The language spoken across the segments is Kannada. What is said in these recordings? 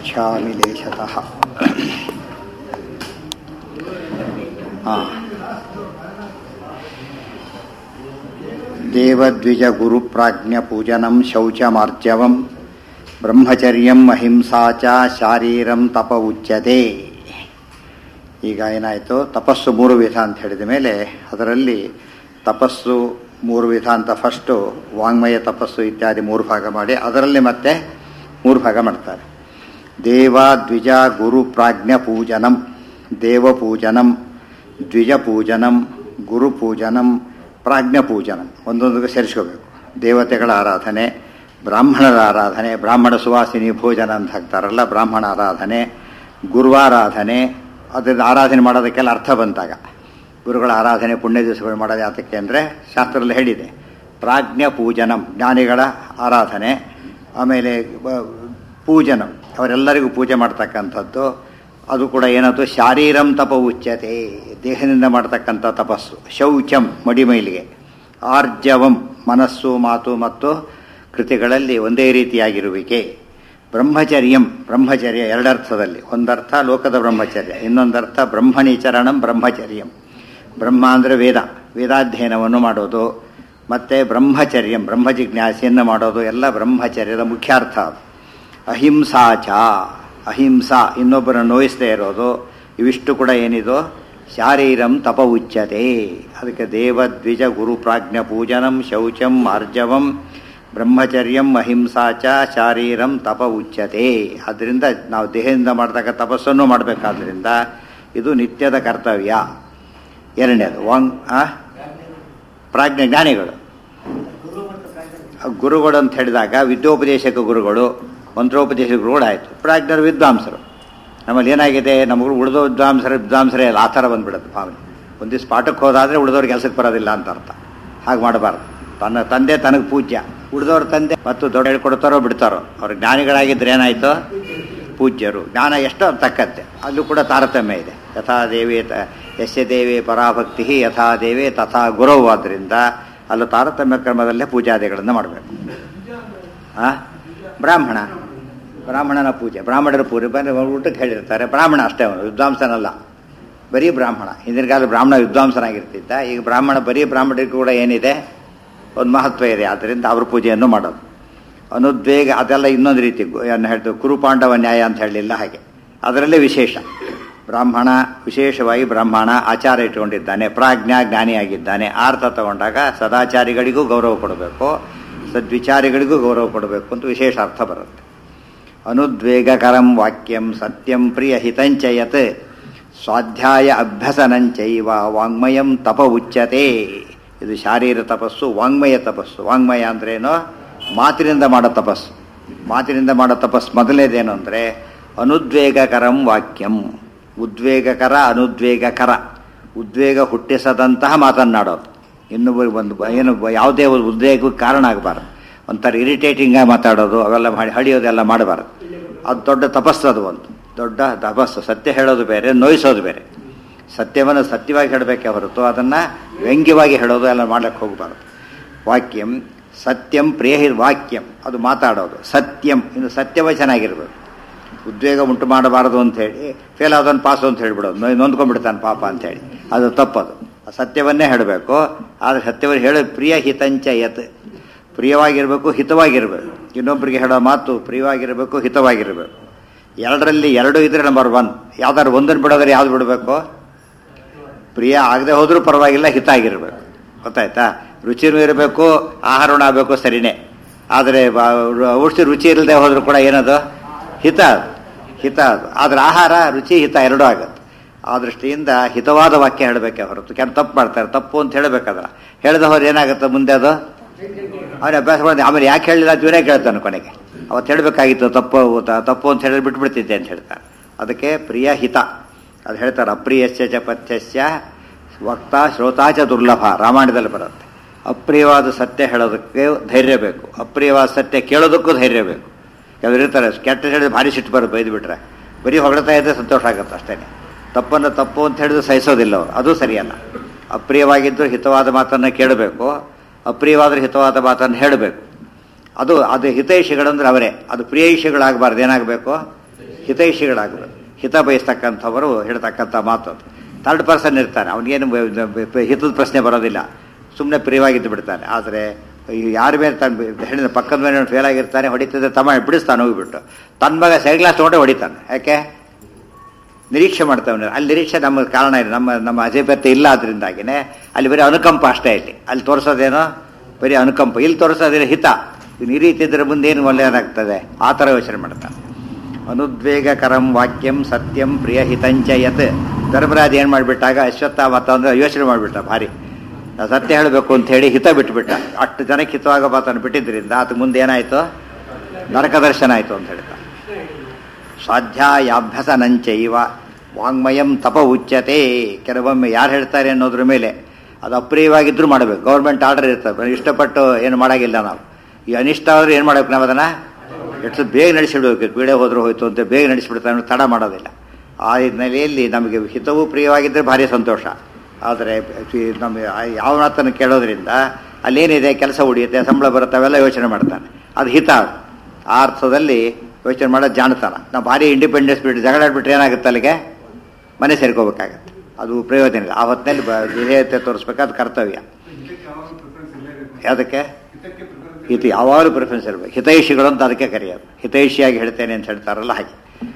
ಇಚ್ಛಾಮಿ ಲೇಶತಃ ಹಾಂ ದೇವದ್ವಿಜಗುರುಪ್ರಾಜ್ಞಪೂಜನಂ ಶೌಚಮಾರ್ಜವಂ ಬ್ರಹ್ಮಚರ್ಯಂ ಅಹಿಂಸಾ ಚ ಶಾರೀರಂ ತಪ ಉಚ್ಯತೆ ಈಗ ಏನಾಯಿತು ತಪಸ್ಸು ಮೂರು ವಿಧ ಅಂತ ಹೇಳಿದ ಮೇಲೆ ಅದರಲ್ಲಿ ತಪಸ್ಸು ಮೂರು ವಿಧ ಅಂತ ಫಸ್ಟು ವಾಂಗ್ಮಯ ತಪಸ್ಸು ಇತ್ಯಾದಿ ಮೂರು ಭಾಗ ಮಾಡಿ ಅದರಲ್ಲಿ ಮತ್ತೆ ಮೂರು ಭಾಗ ಮಾಡ್ತಾರೆ ದೇವ ದ್ವಿಜ ಗುರು ಪ್ರಾಜ್ಞ ಪೂಜನಂ ದೇವಪೂಜನಂ ದ್ವಿಜಪೂಜನಂ ಗುರುಪೂಜನಂ ಪ್ರಾಜ್ಞಪೂಜನಂ ಒಂದೊಂದಿಗೆ ಸೇರಿಸ್ಕೋಬೇಕು ದೇವತೆಗಳ ಆರಾಧನೆ ಬ್ರಾಹ್ಮಣರ ಆರಾಧನೆ ಬ್ರಾಹ್ಮಣ ಸುವಾಸಿನಿ ಭೋಜನ ಅಂತ ಹಾಕ್ತಾರಲ್ಲ ಬ್ರಾಹ್ಮಣ ಆರಾಧನೆ ಗುರುವಾರಾಧನೆ ಅದರಿಂದ ಆರಾಧನೆ ಮಾಡೋದಕ್ಕೆಲ್ಲ ಅರ್ಥ ಬಂತಾಗ ಗುರುಗಳ ಆರಾಧನೆ ಪುಣ್ಯ ದಿವಸಗಳು ಮಾಡೋದು ಯಾತಕ್ಕೆ ಅಂದರೆ ಶಾಸ್ತ್ರದಲ್ಲಿ ಹೇಳಿದೆ ಪ್ರಾಜ್ಞ ಪೂಜನಂ ಜ್ಞಾನಿಗಳ ಆರಾಧನೆ ಆಮೇಲೆ ಪೂಜನಂ ಅವರೆಲ್ಲರಿಗೂ ಪೂಜೆ ಮಾಡ್ತಕ್ಕಂಥದ್ದು ಅದು ಕೂಡ ಏನದು ಶಾರೀರಂ ತಪ ಉಚ್ಯತೆ ದೇಹದಿಂದ ಮಾಡ್ತಕ್ಕಂಥ ತಪಸ್ಸು ಶೌಚಂ ಮಡಿಮೈಲಿಗೆ ಆರ್ಜವಂ ಮನಸ್ಸು ಮಾತು ಮತ್ತು ಕೃತಿಗಳಲ್ಲಿ ಒಂದೇ ರೀತಿಯಾಗಿರುವಿಕೆ ಬ್ರಹ್ಮಚರ್ಯಂ ಬ್ರಹ್ಮಚರ್ಯ ಎರಡರ್ಥದಲ್ಲಿ ಒಂದರ್ಥ ಲೋಕದ ಬ್ರಹ್ಮಚರ್ಯ ಇನ್ನೊಂದರ್ಥ ಬ್ರಹ್ಮಣಿಚರಣಂ ಬ್ರಹ್ಮಚರ್ಯಂ ಬ್ರಹ್ಮ ಅಂದರೆ ವೇದ ವೇದಾಧ್ಯಯನವನ್ನು ಮಾಡೋದು ಮತ್ತು ಬ್ರಹ್ಮಚರ್ಯಂ ಬ್ರಹ್ಮ ಜಿಜ್ಞಾಸೆಯನ್ನು ಮಾಡೋದು ಎಲ್ಲ ಬ್ರಹ್ಮಚರ್ಯದ ಮುಖ್ಯಾರ್ಥ ಅದು ಅಹಿಂಸಾಚ ಅಹಿಂಸಾ ಇನ್ನೊಬ್ಬರನ್ನು ನೋಯಿಸದೇ ಇರೋದು ಇವಿಷ್ಟು ಕೂಡ ಏನಿದು ಶಾರೀರಂ ತಪ ಉಚ್ಯತೆ ಅದಕ್ಕೆ ದೇವ ದ್ವಿಜ ಗುರು ಪ್ರಾಜ್ಞ ಪೂಜನಂ ಶೌಚಂ ಆರ್ಜವಂ ಬ್ರಹ್ಮಚರ್ಯಂ ಅಹಿಂಸಾ ಚ ಶಾರೀರಂ ತಪ ಉಚ್ಯತೆ ಆದ್ದರಿಂದ ನಾವು ದೇಹದಿಂದ ಮಾಡ್ತಕ್ಕ ತಪಸ್ಸನ್ನು ಮಾಡಬೇಕಾದ್ರಿಂದ ಇದು ನಿತ್ಯದ ಕರ್ತವ್ಯ ಎರಡನೇದು ವಾಂಗ್ ಪ್ರಾಜ್ಞ ಜ್ಞಾನಿಗಳು ಗುರುಗಳು ಅಂತ ಹೇಳಿದಾಗ ವಿದ್ಯೋಪದೇಶಕ ಗುರುಗಳು ಮಂತ್ರೋಪದೇಶಕ ಗುರುಗಳು ಆಯಿತು ಪ್ರಾಜ್ಞರು ವಿದ್ವಾಂಸರು ನಮ್ಮಲ್ಲಿ ಏನಾಗಿದೆ ನಮಗೂ ಉಳಿದೋ ವಿದ್ವಾಂಸರು ವಿದ್ವಾಂಸರೇ ಅಲ್ಲ ಆ ಥರ ಬಂದ್ಬಿಡುತ್ತೆ ಭಾವನೆ ಒಂದಿಷ್ಟು ಪಾಠಕ್ಕೆ ಹೋದಾದರೆ ಉಳಿದವ್ರು ಕೆಲಸಕ್ಕೆ ಬರೋದಿಲ್ಲ ಅಂತ ಅರ್ಥ ಹಾಗೆ ಮಾಡಬಾರ್ದು ತನ್ನ ತಂದೆ ತನಗೆ ಪೂಜ್ಯ ಉಳಿದವ್ರ ತಂದೆ ಮತ್ತು ದೊಡ್ಡ ಹೇಳ್ಕೊಡ್ತಾರೋ ಬಿಡ್ತಾರೋ ಅವ್ರು ಜ್ಞಾನಿಗಳಾಗಿದ್ದರೆ ಏನಾಯಿತು ಪೂಜ್ಯರು ಜ್ಞಾನ ಎಷ್ಟೋ ತಕ್ಕಂತೆ ಅಲ್ಲೂ ಕೂಡ ತಾರತಮ್ಯ ಇದೆ ಯಥಾ ದೇವೇ ತ ಯಸ್ಯ ದೇವೇ ಪರಾಭಕ್ತಿ ಯಥಾ ದೇವೇ ತಥಾ ಗುರವು ಆದ್ದರಿಂದ ಅಲ್ಲೂ ತಾರತಮ್ಯ ಕ್ರಮದಲ್ಲೇ ಪೂಜಾದಿಗಳನ್ನು ಮಾಡಬೇಕು ಆ ಬ್ರಾಹ್ಮಣ ಬ್ರಾಹ್ಮಣನ ಪೂಜೆ ಬ್ರಾಹ್ಮಣರ ಪೂಜೆ ಬಂದರೆ ಊಟಕ್ಕೆ ಹೇಳಿರ್ತಾರೆ ಬ್ರಾಹ್ಮಣ ಅಷ್ಟೇ ಅವನು ವಿದ್ವಾಂಸನಲ್ಲ ಬರೀ ಬ್ರಾಹ್ಮಣ ಹಿಂದಿನ ಕಾಲ ಬ್ರಾಹ್ಮಣ ವಿದ್ವಾಂಸನಾಗಿರ್ತಿದ್ದ ಈಗ ಬ್ರಾಹ್ಮಣ ಬರೀ ಬ್ರಾಹ್ಮಣರಿಗೂ ಕೂಡ ಏನಿದೆ ಒಂದು ಮಹತ್ವ ಇದೆ ಆದ್ದರಿಂದ ಅವ್ರ ಪೂಜೆಯನ್ನು ಮಾಡೋದು ಅನುದ್ವೇಗ ಅದೆಲ್ಲ ಇನ್ನೊಂದು ರೀತಿ ಏನು ಹೇಳ್ತೀವಿ ಕುರುಪಾಂಡವ ನ್ಯಾಯ ಅಂತ ಹೇಳಲಿಲ್ಲ ಹಾಗೆ ಅದರಲ್ಲೇ ವಿಶೇಷ ಬ್ರಾಹ್ಮಣ ವಿಶೇಷವಾಗಿ ಬ್ರಾಹ್ಮಣ ಆಚಾರ ಇಟ್ಕೊಂಡಿದ್ದಾನೆ ಪ್ರಾಜ್ಞಾ ಜ್ಞಾನಿಯಾಗಿದ್ದಾನೆ ಆರ್ಥ ತಗೊಂಡಾಗ ಸದಾಚಾರಿಗಳಿಗೂ ಗೌರವ ಕೊಡಬೇಕು ಸದ್ವಿಚಾರಿಗಳಿಗೂ ಗೌರವ ಕೊಡಬೇಕು ಅಂತ ವಿಶೇಷ ಅರ್ಥ ಬರುತ್ತೆ ಅನುದ್ವೇಗಕರಂ ವಾಕ್ಯಂ ಸತ್ಯಂ ಪ್ರಿಯ ಹಿತಂಚಯತ್ ಸ್ವಾಧ್ಯಾಯ ಅಭ್ಯಸನಂಚೈವ ವಾಂಗ್ಮಯಂ ತಪ ಉಚ್ಯತೆ ಇದು ಶಾರೀರ ತಪಸ್ಸು ವಾಂಗ್ಮಯ ತಪಸ್ಸು ವಾಂಗ್ಮಯ ಅಂದ್ರೇನು ಮಾತಿನಿಂದ ಮಾಡೋ ತಪಸ್ಸು ಮಾತಿನಿಂದ ಮಾಡೋ ತಪಸ್ಸು ಮೊದಲನೇದೇನು ಅಂದರೆ ಅನುದ್ವೇಗಕರಂ ವಾಕ್ಯಂ ಉದ್ವೇಗಕರ ಅನುದ್ವೇಗಕರ ಉದ್ವೇಗ ಹುಟ್ಟಿಸದಂತಹ ಮಾತನ್ನಾಡೋದು ಇನ್ನು ಒಂದು ಏನು ಯಾವುದೇ ಒಂದು ಉದ್ವೇಗಕ್ಕೆ ಕಾರಣ ಆಗಬಾರ್ದು ಒಂಥರ ಇರಿಟೇಟಿಂಗಾಗಿ ಮಾತಾಡೋದು ಅವೆಲ್ಲ ಮಾಡಿ ಹಳಿಯೋದೆಲ್ಲ ಮಾಡಬಾರ್ದು ಅದು ದೊಡ್ಡ ತಪಸ್ಸು ಅದು ಒಂದು ದೊಡ್ಡ ತಪಸ್ಸು ಸತ್ಯ ಹೇಳೋದು ಬೇರೆ ನೋಯಿಸೋದು ಬೇರೆ ಸತ್ಯವನ್ನು ಸತ್ಯವಾಗಿ ಹೇಳಬೇಕೆ ಹೊರತು ಅದನ್ನು ವ್ಯಂಗ್ಯವಾಗಿ ಹೇಳೋದು ಎಲ್ಲ ಮಾಡ್ಲಿಕ್ಕೆ ಹೋಗಬಾರ್ದು ವಾಕ್ಯಂ ಸತ್ಯಂ ಪ್ರಿಯ ವಾಕ್ಯಂ ಅದು ಮಾತಾಡೋದು ಸತ್ಯಂ ಇನ್ನು ಸತ್ಯವಚನ ಆಗಿರ್ಬೇಕು ಉದ್ವೇಗ ಉಂಟು ಮಾಡಬಾರದು ಅಂತ ಹೇಳಿ ಫೇಲ್ ಆದವನು ಪಾಸು ಅಂತ ಹೇಳ್ಬಿಡೋದು ನೊಂದ್ಕೊಂಡ್ಬಿಡ್ತಾನೆ ಪಾಪ ಅಂತ ಹೇಳಿ ಅದು ತಪ್ಪದು ಸತ್ಯವನ್ನೇ ಹೇಳಬೇಕು ಆದರೆ ಸತ್ಯವನ್ನು ಹೇಳೋದು ಪ್ರಿಯ ಹಿತಂಚ ಯತ್ ಪ್ರಿಯವಾಗಿರಬೇಕು ಹಿತವಾಗಿರಬೇಕು ಇನ್ನೊಬ್ಬರಿಗೆ ಹೇಳೋ ಮಾತು ಪ್ರಿಯವಾಗಿರಬೇಕು ಹಿತವಾಗಿರಬೇಕು ಎರಡರಲ್ಲಿ ಎರಡು ಇದ್ರೆ ನಂಬರ್ ಒನ್ ಯಾವ್ದಾದ್ರು ಒಂದನ್ನು ಬಿಡೋದ್ರೆ ಯಾವ್ದು ಬಿಡಬೇಕು ಪ್ರಿಯ ಆಗದೆ ಹೋದ್ರೂ ಪರವಾಗಿಲ್ಲ ಹಿತ ಆಗಿರಬೇಕು ಗೊತ್ತಾಯ್ತಾ ರುಚಿನೂ ಇರಬೇಕು ಆಹಾರನೂ ಆಗಬೇಕು ಸರಿನೇ ಆದರೆ ಔಷಧಿ ರುಚಿ ಇಲ್ಲದೆ ಹೋದ್ರೂ ಕೂಡ ಏನದು ಹಿತ ಅದು ಹಿತ ಅದು ಆದರೆ ಆಹಾರ ರುಚಿ ಹಿತ ಎರಡೂ ಆಗುತ್ತೆ ಆ ದೃಷ್ಟಿಯಿಂದ ಹಿತವಾದ ವಾಕ್ಯ ಹೇಳಬೇಕೆ ಹೊರತು ಕೆಲ ತಪ್ಪು ಮಾಡ್ತಾರೆ ತಪ್ಪು ಅಂತ ಹೇಳಬೇಕಾದ್ರ ಹೇಳಿದ ಹೋದ್ರೆ ಏನಾಗುತ್ತೆ ಮುಂದೆ ಅದು ಅವನೇ ಅಭ್ಯಾಸ ಮಾಡಿದೆ ಆಮೇಲೆ ಯಾಕೆ ಹೇಳಿಲ್ಲ ಅಂತ ಇವರೇ ಕೇಳ್ತಾನೆ ಕೊನೆಗೆ ಅವತ್ತು ಹೇಳಬೇಕಾಗಿತ್ತು ತಪ್ಪು ತಪ್ಪು ಅಂತ ಹೇಳಿ ಬಿಟ್ಬಿಡ್ತಿದ್ದೆ ಅಂತ ಹೇಳ್ತಾರೆ ಅದಕ್ಕೆ ಪ್ರಿಯ ಹಿತ ಅದು ಹೇಳ್ತಾರೆ ಅಪ್ರಿಯಸ್ಯ ಚ ಪಥ್ಯಸ್ಯ ವಕ್ತ ಶ್ರೋತಾಚ ದುರ್ಲಭ ರಾಮಾಯಣದಲ್ಲಿ ಬರುತ್ತೆ ಅಪ್ರಿಯವಾದ ಸತ್ಯ ಹೇಳೋದಕ್ಕೆ ಧೈರ್ಯ ಬೇಕು ಅಪ್ರಿಯವಾದ ಸತ್ಯ ಕೇಳೋದಕ್ಕೂ ಧೈರ್ಯ ಬೇಕು ಕೆಲವರು ಇರ್ತಾರೆ ಕೆಟ್ಟ ಹೇಳಿದ್ರೆ ಭಾರಿ ಸಿಟ್ಟು ಬರೋದು ಬೈದು ಬಿಟ್ರೆ ಬರೀ ಹೊಗಳ್ತಾ ಇದ್ದರೆ ಸಂತೋಷ ಆಗುತ್ತೆ ಅಷ್ಟೇ ತಪ್ಪನ್ನು ತಪ್ಪು ಅಂತ ಹೇಳಿದ್ರೆ ಸಹಿಸೋದಿಲ್ಲ ಅವರು ಅದು ಸರಿಯಲ್ಲ ಅಪ್ರಿಯವಾಗಿದ್ದರೂ ಹಿತವಾದ ಮಾತನ್ನು ಕೇಳಬೇಕು ಅಪ್ರಿಯವಾದ್ರೆ ಹಿತವಾದ ಮಾತನ್ನು ಹೇಳಬೇಕು ಅದು ಅದು ಹಿತೈಷಿಗಳಂದ್ರೆ ಅವರೇ ಅದು ಪ್ರಿಯೈಷಿಗಳಾಗಬಾರ್ದು ಏನಾಗಬೇಕು ಹಿತೈಷಿಗಳಾಗಬೇಕು ಹಿತ ಬಯಸ್ತಕ್ಕಂಥವರು ಹೇಳ್ತಕ್ಕಂಥ ಮಾತು ಅದು ಥರ್ಡ್ ಪರ್ಸನ್ ಇರ್ತಾನೆ ಅವನಿಗೇನು ಹಿತದ ಪ್ರಶ್ನೆ ಬರೋದಿಲ್ಲ ಸುಮ್ಮನೆ ಪ್ರಿಯವಾಗಿದ್ದು ಬಿಡ್ತಾನೆ ಆದರೆ ಯಾರ ಮೇಲೆ ತನ್ನ ಹೇಳಿದ ಪಕ್ಕದ ಮೇಲೆ ಫೇಲ್ ಆಗಿರ್ತಾನೆ ಹೊಡಿತಿದ್ದೆ ತಮ್ಮ ಬಿಡಿಸ್ತಾನೆ ಹೋಗ್ಬಿಟ್ಟು ತನ್ನ ಮಗ ಸೈಡ್ ಗ್ಲಾಸ್ ತೊಗೊಂಡೆ ಹೊಡಿತಾನೆ ಯಾಕೆ ನಿರೀಕ್ಷೆ ಮಾಡ್ತಾವೆ ಅಲ್ಲಿ ನಿರೀಕ್ಷೆ ನಮ್ಮ ಕಾರಣ ಇಲ್ಲ ನಮ್ಮ ನಮ್ಮ ಅಜೇಬತ್ತೆ ಇಲ್ಲ ಅದರಿಂದಾಗಿನೇ ಅಲ್ಲಿ ಬರೀ ಅನುಕಂಪ ಅಷ್ಟೇ ಇಲ್ಲಿ ಅಲ್ಲಿ ತೋರಿಸೋದೇನೋ ಬರೀ ಅನುಕಂಪ ಇಲ್ಲಿ ತೋರಿಸೋದೇನೋ ಹಿತ ಇವ್ನು ಈ ರೀತಿ ಇದ್ರೆ ಮುಂದೆ ಏನು ಒಳ್ಳೆಯದಾಗ್ತದೆ ಆ ಥರ ಯೋಚನೆ ಮಾಡ್ತಾನೆ ಅನುದ್ವೇಗಕರಂ ವಾಕ್ಯಂ ಸತ್ಯಂ ಪ್ರಿಯ ಹಿತಂಚ ಯತ್ ಧರ್ಮರಾಜ್ ಏನು ಮಾಡಿಬಿಟ್ಟಾಗ ಅಶ್ವತ್ಥ ಮತ ಅಂದ್ರೆ ಯೋಚನೆ ಮಾಡಿಬಿಟ್ಟ ಭಾರಿ ನಾ ಸತ್ಯ ಹೇಳಬೇಕು ಅಂತ ಹೇಳಿ ಹಿತ ಬಿಟ್ಬಿಟ್ಟ ಅಷ್ಟು ಜನಕ್ಕೆ ಹಿತವಾಗ ಮಾತನ್ನು ಬಿಟ್ಟಿದ್ರಿಂದ ಅದು ಮುಂದೆ ಏನಾಯಿತು ನರಕ ದರ್ಶನ ಆಯಿತು ಅಂತ ಹೇಳ್ತಾ ಸ್ವಾಧ್ಯಾಯಾಭ್ಯಸನಂಚೈವ ವಾಂಗ್ಮಯಂ ತಪ ಉಚ್ಯತೆ ಕೆಲವೊಮ್ಮೆ ಯಾರು ಹೇಳ್ತಾರೆ ಅನ್ನೋದ್ರ ಮೇಲೆ ಅದು ಅಪ್ರಿಯವಾಗಿದ್ರೂ ಮಾಡಬೇಕು ಗೌರ್ಮೆಂಟ್ ಆರ್ಡರ್ ಇರ್ತದೆ ಇಷ್ಟಪಟ್ಟು ಏನು ಮಾಡೋಂಗಿಲ್ಲ ನಾವು ಈ ಅನಿಷ್ಟ ಆದ್ರೆ ಏನು ಮಾಡಬೇಕು ನಾವು ಅದನ್ನು ಎಷ್ಟು ಬೇಗ ನಡೆಸಿಬಿಡ್ಬೇಕು ಪೀಡೆ ಹೋದ್ರೂ ಹೋಯ್ತು ಅಂತ ಬೇಗ ನಡೆಸಿಬಿಡ್ತಾರೆ ತಡ ಮಾಡೋದಿಲ್ಲ ಆ ನೆಲೆಯಲ್ಲಿ ನಮಗೆ ಹಿತವೂ ಪ್ರಿಯವಾಗಿದ್ದರೆ ಭಾರಿ ಸಂತೋಷ ಆದರೆ ನಮ್ಮ ಯಾವ ಮಾತನ್ನು ಕೇಳೋದ್ರಿಂದ ಅಲ್ಲೇನಿದೆ ಕೆಲಸ ಉಳಿಯುತ್ತೆ ಸಂಬಳ ಬರುತ್ತೆ ಅವೆಲ್ಲ ಯೋಚನೆ ಮಾಡ್ತಾನೆ ಅದು ಹಿತ ಆ ಅರ್ಥದಲ್ಲಿ ಯೋಚನೆ ಮಾಡೋದು ಜಾಣತಾನ ನಾವು ಭಾರಿ ಇಂಡಿಪೆಂಡೆನ್ಸ್ ಬಿಟ್ಟು ಜಗಳ ಆಡ್ಬಿಟ್ರೆ ಏನಾಗುತ್ತೆ ಅಲ್ಲಿಗೆ ಮನೆ ಸೇರ್ಕೋಬೇಕಾಗತ್ತೆ ಅದು ಪ್ರಯೋಜನ ಇಲ್ಲ ಆ ಹೊತ್ತಿನಲ್ಲಿ ವಿಧೇಯತೆ ತೋರಿಸ್ಬೇಕಾದ ಕರ್ತವ್ಯ ಯಾವುದಕ್ಕೆ ಇದು ಯಾವಾಗಲೂ ಪ್ರಿಫರೆನ್ಸ್ ಇರಬೇಕು ಹಿತೈಷಿಗಳು ಅಂತ ಅದಕ್ಕೆ ಕರೆಯೋದು ಹಿತೈಷಿಯಾಗಿ ಹೇಳ್ತೇನೆ ಅಂತ ಹೇಳ್ತಾರಲ್ಲ ಹಾಗೆ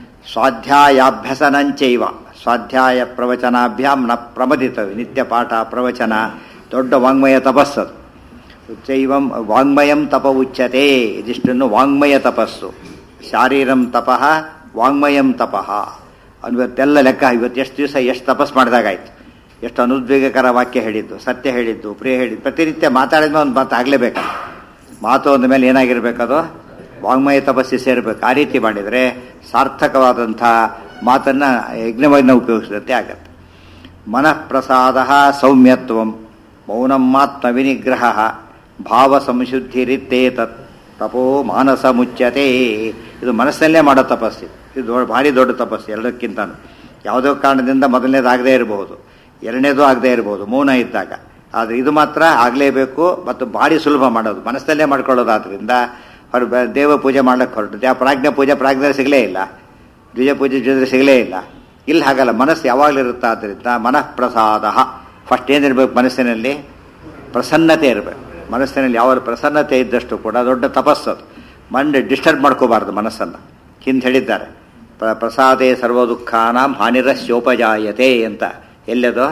ಸ್ವಾಧ್ಯಾಯಾಭ್ಯಸನಂಚೈವ ಸ್ವಾಧ್ಯಾಯ ಪ್ರವಚನಾಭ್ಯಾಂ ನ ಪ್ರಮದಿತವೆ ನಿತ್ಯ ಪಾಠ ಪ್ರವಚನ ದೊಡ್ಡ ವಾಂಗ್ಮಯ ತಪಸ್ಸದು ಚೈವಂ ವಾಂಗ್ಮಯಂ ತಪ ಉಚ್ಯತೆ ಇದಿಷ್ಟನ್ನು ವಾಂಗ್ಮಯ ತಪಸ್ಸು ಶಾರೀರಂ ತಪಃ ವಾಂಗ್ಮಯಂ ತಪಃ ಇವತ್ತೆಲ್ಲ ಲೆಕ್ಕ ಇವತ್ತು ಎಷ್ಟು ದಿವಸ ಎಷ್ಟು ತಪಸ್ ಮಾಡಿದಾಗಾಯ್ತು ಎಷ್ಟು ಅನುದ್ವೇಗಕರ ವಾಕ್ಯ ಹೇಳಿದ್ದು ಸತ್ಯ ಹೇಳಿದ್ದು ಪ್ರಿಯ ಹೇಳಿದ್ದು ಪ್ರತಿನಿತ್ಯ ಮಾತಾಡಿದ್ಮೇಲೆ ಒಂದು ಮಾತು ಆಗಲೇಬೇಕು ಮಾತು ಅಂದ ಮೇಲೆ ಏನಾಗಿರ್ಬೇಕದು ವಾಂಗ್ಮಯ ತಪಸ್ಸಿ ಸೇರಬೇಕು ಆ ರೀತಿ ಮಾಡಿದರೆ ಸಾರ್ಥಕವಾದಂಥ ಮಾತನ್ನು ಯಜ್ಞವನ್ನ ಉಪಯೋಗಿಸಿದಂತೆ ಆಗತ್ತೆ ಮನಃಪ್ರಸಾದ ಸೌಮ್ಯತ್ವಂ ಮೌನಮಾತ್ಮ ವಿನಿಗ್ರಹ ಭಾವ ಸಂಶುದ್ಧಿರಿತ್ತೇ ತತ್ ತಪೋ ಮಾನಸ ಮುಚ್ಯತೆ ಇದು ಮನಸ್ಸಲ್ಲೇ ಮಾಡೋ ತಪಸ್ಸು ಇದು ದೊಡ್ಡ ಭಾರಿ ದೊಡ್ಡ ತಪಸ್ಸು ಎರಡಕ್ಕಿಂತ ಯಾವುದೋ ಕಾರಣದಿಂದ ಮೊದಲನೇದಾಗದೇ ಇರಬಹುದು ಎರಡನೇದು ಆಗದೇ ಇರಬಹುದು ಮೌನ ಇದ್ದಾಗ ಆದರೆ ಇದು ಮಾತ್ರ ಆಗಲೇಬೇಕು ಮತ್ತು ಭಾರಿ ಸುಲಭ ಮಾಡೋದು ಮನಸ್ಸಲ್ಲೇ ಮಾಡ್ಕೊಳ್ಳೋದಾದ್ರಿಂದ ಅವ್ರು ದೇವ ಪೂಜೆ ಮಾಡ್ಲಿಕ್ಕೆ ಹೊರಟು ಆ ಪ್ರಾಜ್ಞೆ ಪೂಜೆ ಪ್ರಾಜ್ಞೆ ಸಿಗಲೇ ಇಲ್ಲ ದ್ವಿಜ ಪೂಜೆ ದ್ವಿಜ ಸಿಗಲೇ ಇಲ್ಲ ಇಲ್ಲಿ ಹಾಗಲ್ಲ ಮನಸ್ಸು ಯಾವಾಗಲೂ ಇರುತ್ತೆ ಆದ್ದರಿಂದ ಮನಃಪ್ರಸಾದ ಫಸ್ಟ್ ಏನಿರ್ಬೇಕು ಮನಸ್ಸಿನಲ್ಲಿ ಪ್ರಸನ್ನತೆ ಇರಬೇಕು ಮನಸ್ಸಿನಲ್ಲಿ ಯಾವ ಪ್ರಸನ್ನತೆ ಇದ್ದಷ್ಟು ಕೂಡ ದೊಡ್ಡ ತಪಸ್ಸದು ಮಂಡೆ ಡಿಸ್ಟರ್ಬ್ ಮಾಡ್ಕೋಬಾರ್ದು ಮನಸ್ಸನ್ನು ಹಿಂದೆ ಹೇಳಿದ್ದಾರೆ ಪ್ರ ಪ್ರಸಾದೇ ಸರ್ವ ದುಃಖಾನಾಂ ಹಾನಿರಸ್ಯೋಪಜಾಯತೆ ಅಂತ ಎಲ್ಲದು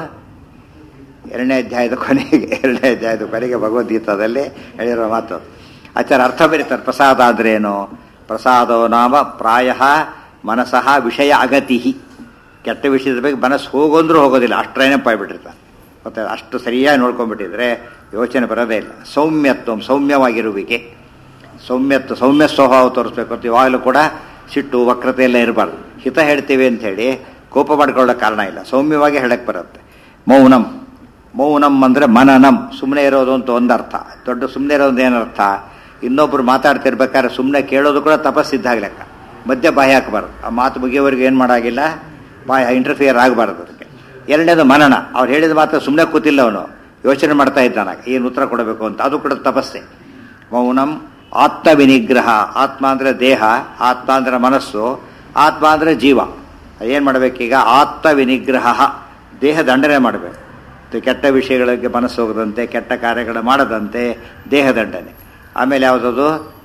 ಎರಡನೇ ಅಧ್ಯಾಯದ ಕೊನೆಗೆ ಎರಡನೇ ಅಧ್ಯಾಯದ ಕೊನೆಗೆ ಭಗವದ್ಗೀತಾದಲ್ಲಿ ಹೇಳಿರೋ ಮಾತು ಆಚಾರ ಅರ್ಥ ಬರೀತಾರೆ ಪ್ರಸಾದ ಅಂದ್ರೆ ಏನು ಪ್ರಸಾದೋ ನಾಮ ಪ್ರಾಯ ಮನಸಃ ವಿಷಯ ಅಗತಿ ಕೆಟ್ಟ ವಿಷಯದ ಬಗ್ಗೆ ಮನಸ್ಸು ಹೋಗೊಂದ್ರೂ ಹೋಗೋದಿಲ್ಲ ಅಷ್ಟರೇನೆ ಪಾಯ್ಬಿಟ್ಟಿರ್ತಾರೆ ಮತ್ತೆ ಅಷ್ಟು ಸರಿಯಾಗಿ ನೋಡ್ಕೊಂಡ್ಬಿಟ್ಟಿದ್ರೆ ಯೋಚನೆ ಬರೋದೇ ಇಲ್ಲ ಸೌಮ್ಯತ್ವ ಸೌಮ್ಯವಾಗಿರುವಿಕೆ ಸೌಮ್ಯತ್ವ ಸೌಮ್ಯ ಸ್ವಭಾವ ತೋರಿಸ್ಬೇಕು ಅಂತ ಯಾವಾಗಲೂ ಕೂಡ ಸಿಟ್ಟು ವಕ್ರತೆ ಎಲ್ಲ ಇರಬಾರ್ದು ಹಿತ ಹೇಳ್ತೀವಿ ಅಂತ ಹೇಳಿ ಕೋಪ ಮಾಡ್ಕೊಳ್ಳೋ ಕಾರಣ ಇಲ್ಲ ಸೌಮ್ಯವಾಗಿ ಹೇಳಕ್ಕೆ ಬರುತ್ತೆ ಮೌನಂ ಮೌನಂ ಅಂದರೆ ಮನನಂ ಸುಮ್ಮನೆ ಇರೋದು ಅಂತ ಒಂದರ್ಥ ದೊಡ್ಡ ಸುಮ್ಮನೆ ಇರೋದು ಏನರ್ಥ ಇನ್ನೊಬ್ರು ಮಾತಾಡ್ತಿರ್ಬೇಕಾದ್ರೆ ಸುಮ್ಮನೆ ಕೇಳೋದು ಕೂಡ ತಪಸ್ಸಿದ್ದಾಗ ಲೆಕ್ಕ ಮಧ್ಯ ಬಾಯಿ ಹಾಕಬಾರ್ದು ಆ ಮಾತು ಮುಗಿಯೋವರೆಗೆ ಏನು ಮಾಡಾಗಿಲ್ಲ ಬಾಯಿ ಇಂಟರ್ಫಿಯರ್ ಆಗಬಾರ್ದು ಅದಕ್ಕೆ ಎರಡನೇದು ಮನನ ಅವ್ರು ಹೇಳಿದ ಮಾತ್ರ ಸುಮ್ಮನೆ ಕೂತಿಲ್ಲ ಅವನು ಯೋಚನೆ ಮಾಡ್ತಾ ಇದ್ದಾನ ಏನು ಉತ್ತರ ಕೊಡಬೇಕು ಅಂತ ಅದು ಕೂಡ ತಪಸ್ಸೆ ಮೌನಂ ಆತ್ಮ ವಿನಿಗ್ರಹ ಆತ್ಮ ಅಂದರೆ ದೇಹ ಆತ್ಮ ಅಂದರೆ ಮನಸ್ಸು ಆತ್ಮ ಅಂದರೆ ಜೀವ ಏನು ಮಾಡಬೇಕೀಗ ಆತ್ಮ ವಿನಿಗ್ರಹ ದೇಹ ದಂಡನೆ ಮಾಡಬೇಕು ಕೆಟ್ಟ ವಿಷಯಗಳಿಗೆ ಮನಸ್ಸು ಹೋಗದಂತೆ ಕೆಟ್ಟ ಕಾರ್ಯಗಳು ಮಾಡದಂತೆ ದೇಹ ದಂಡನೆ ಆಮೇಲೆ ಯಾವುದದು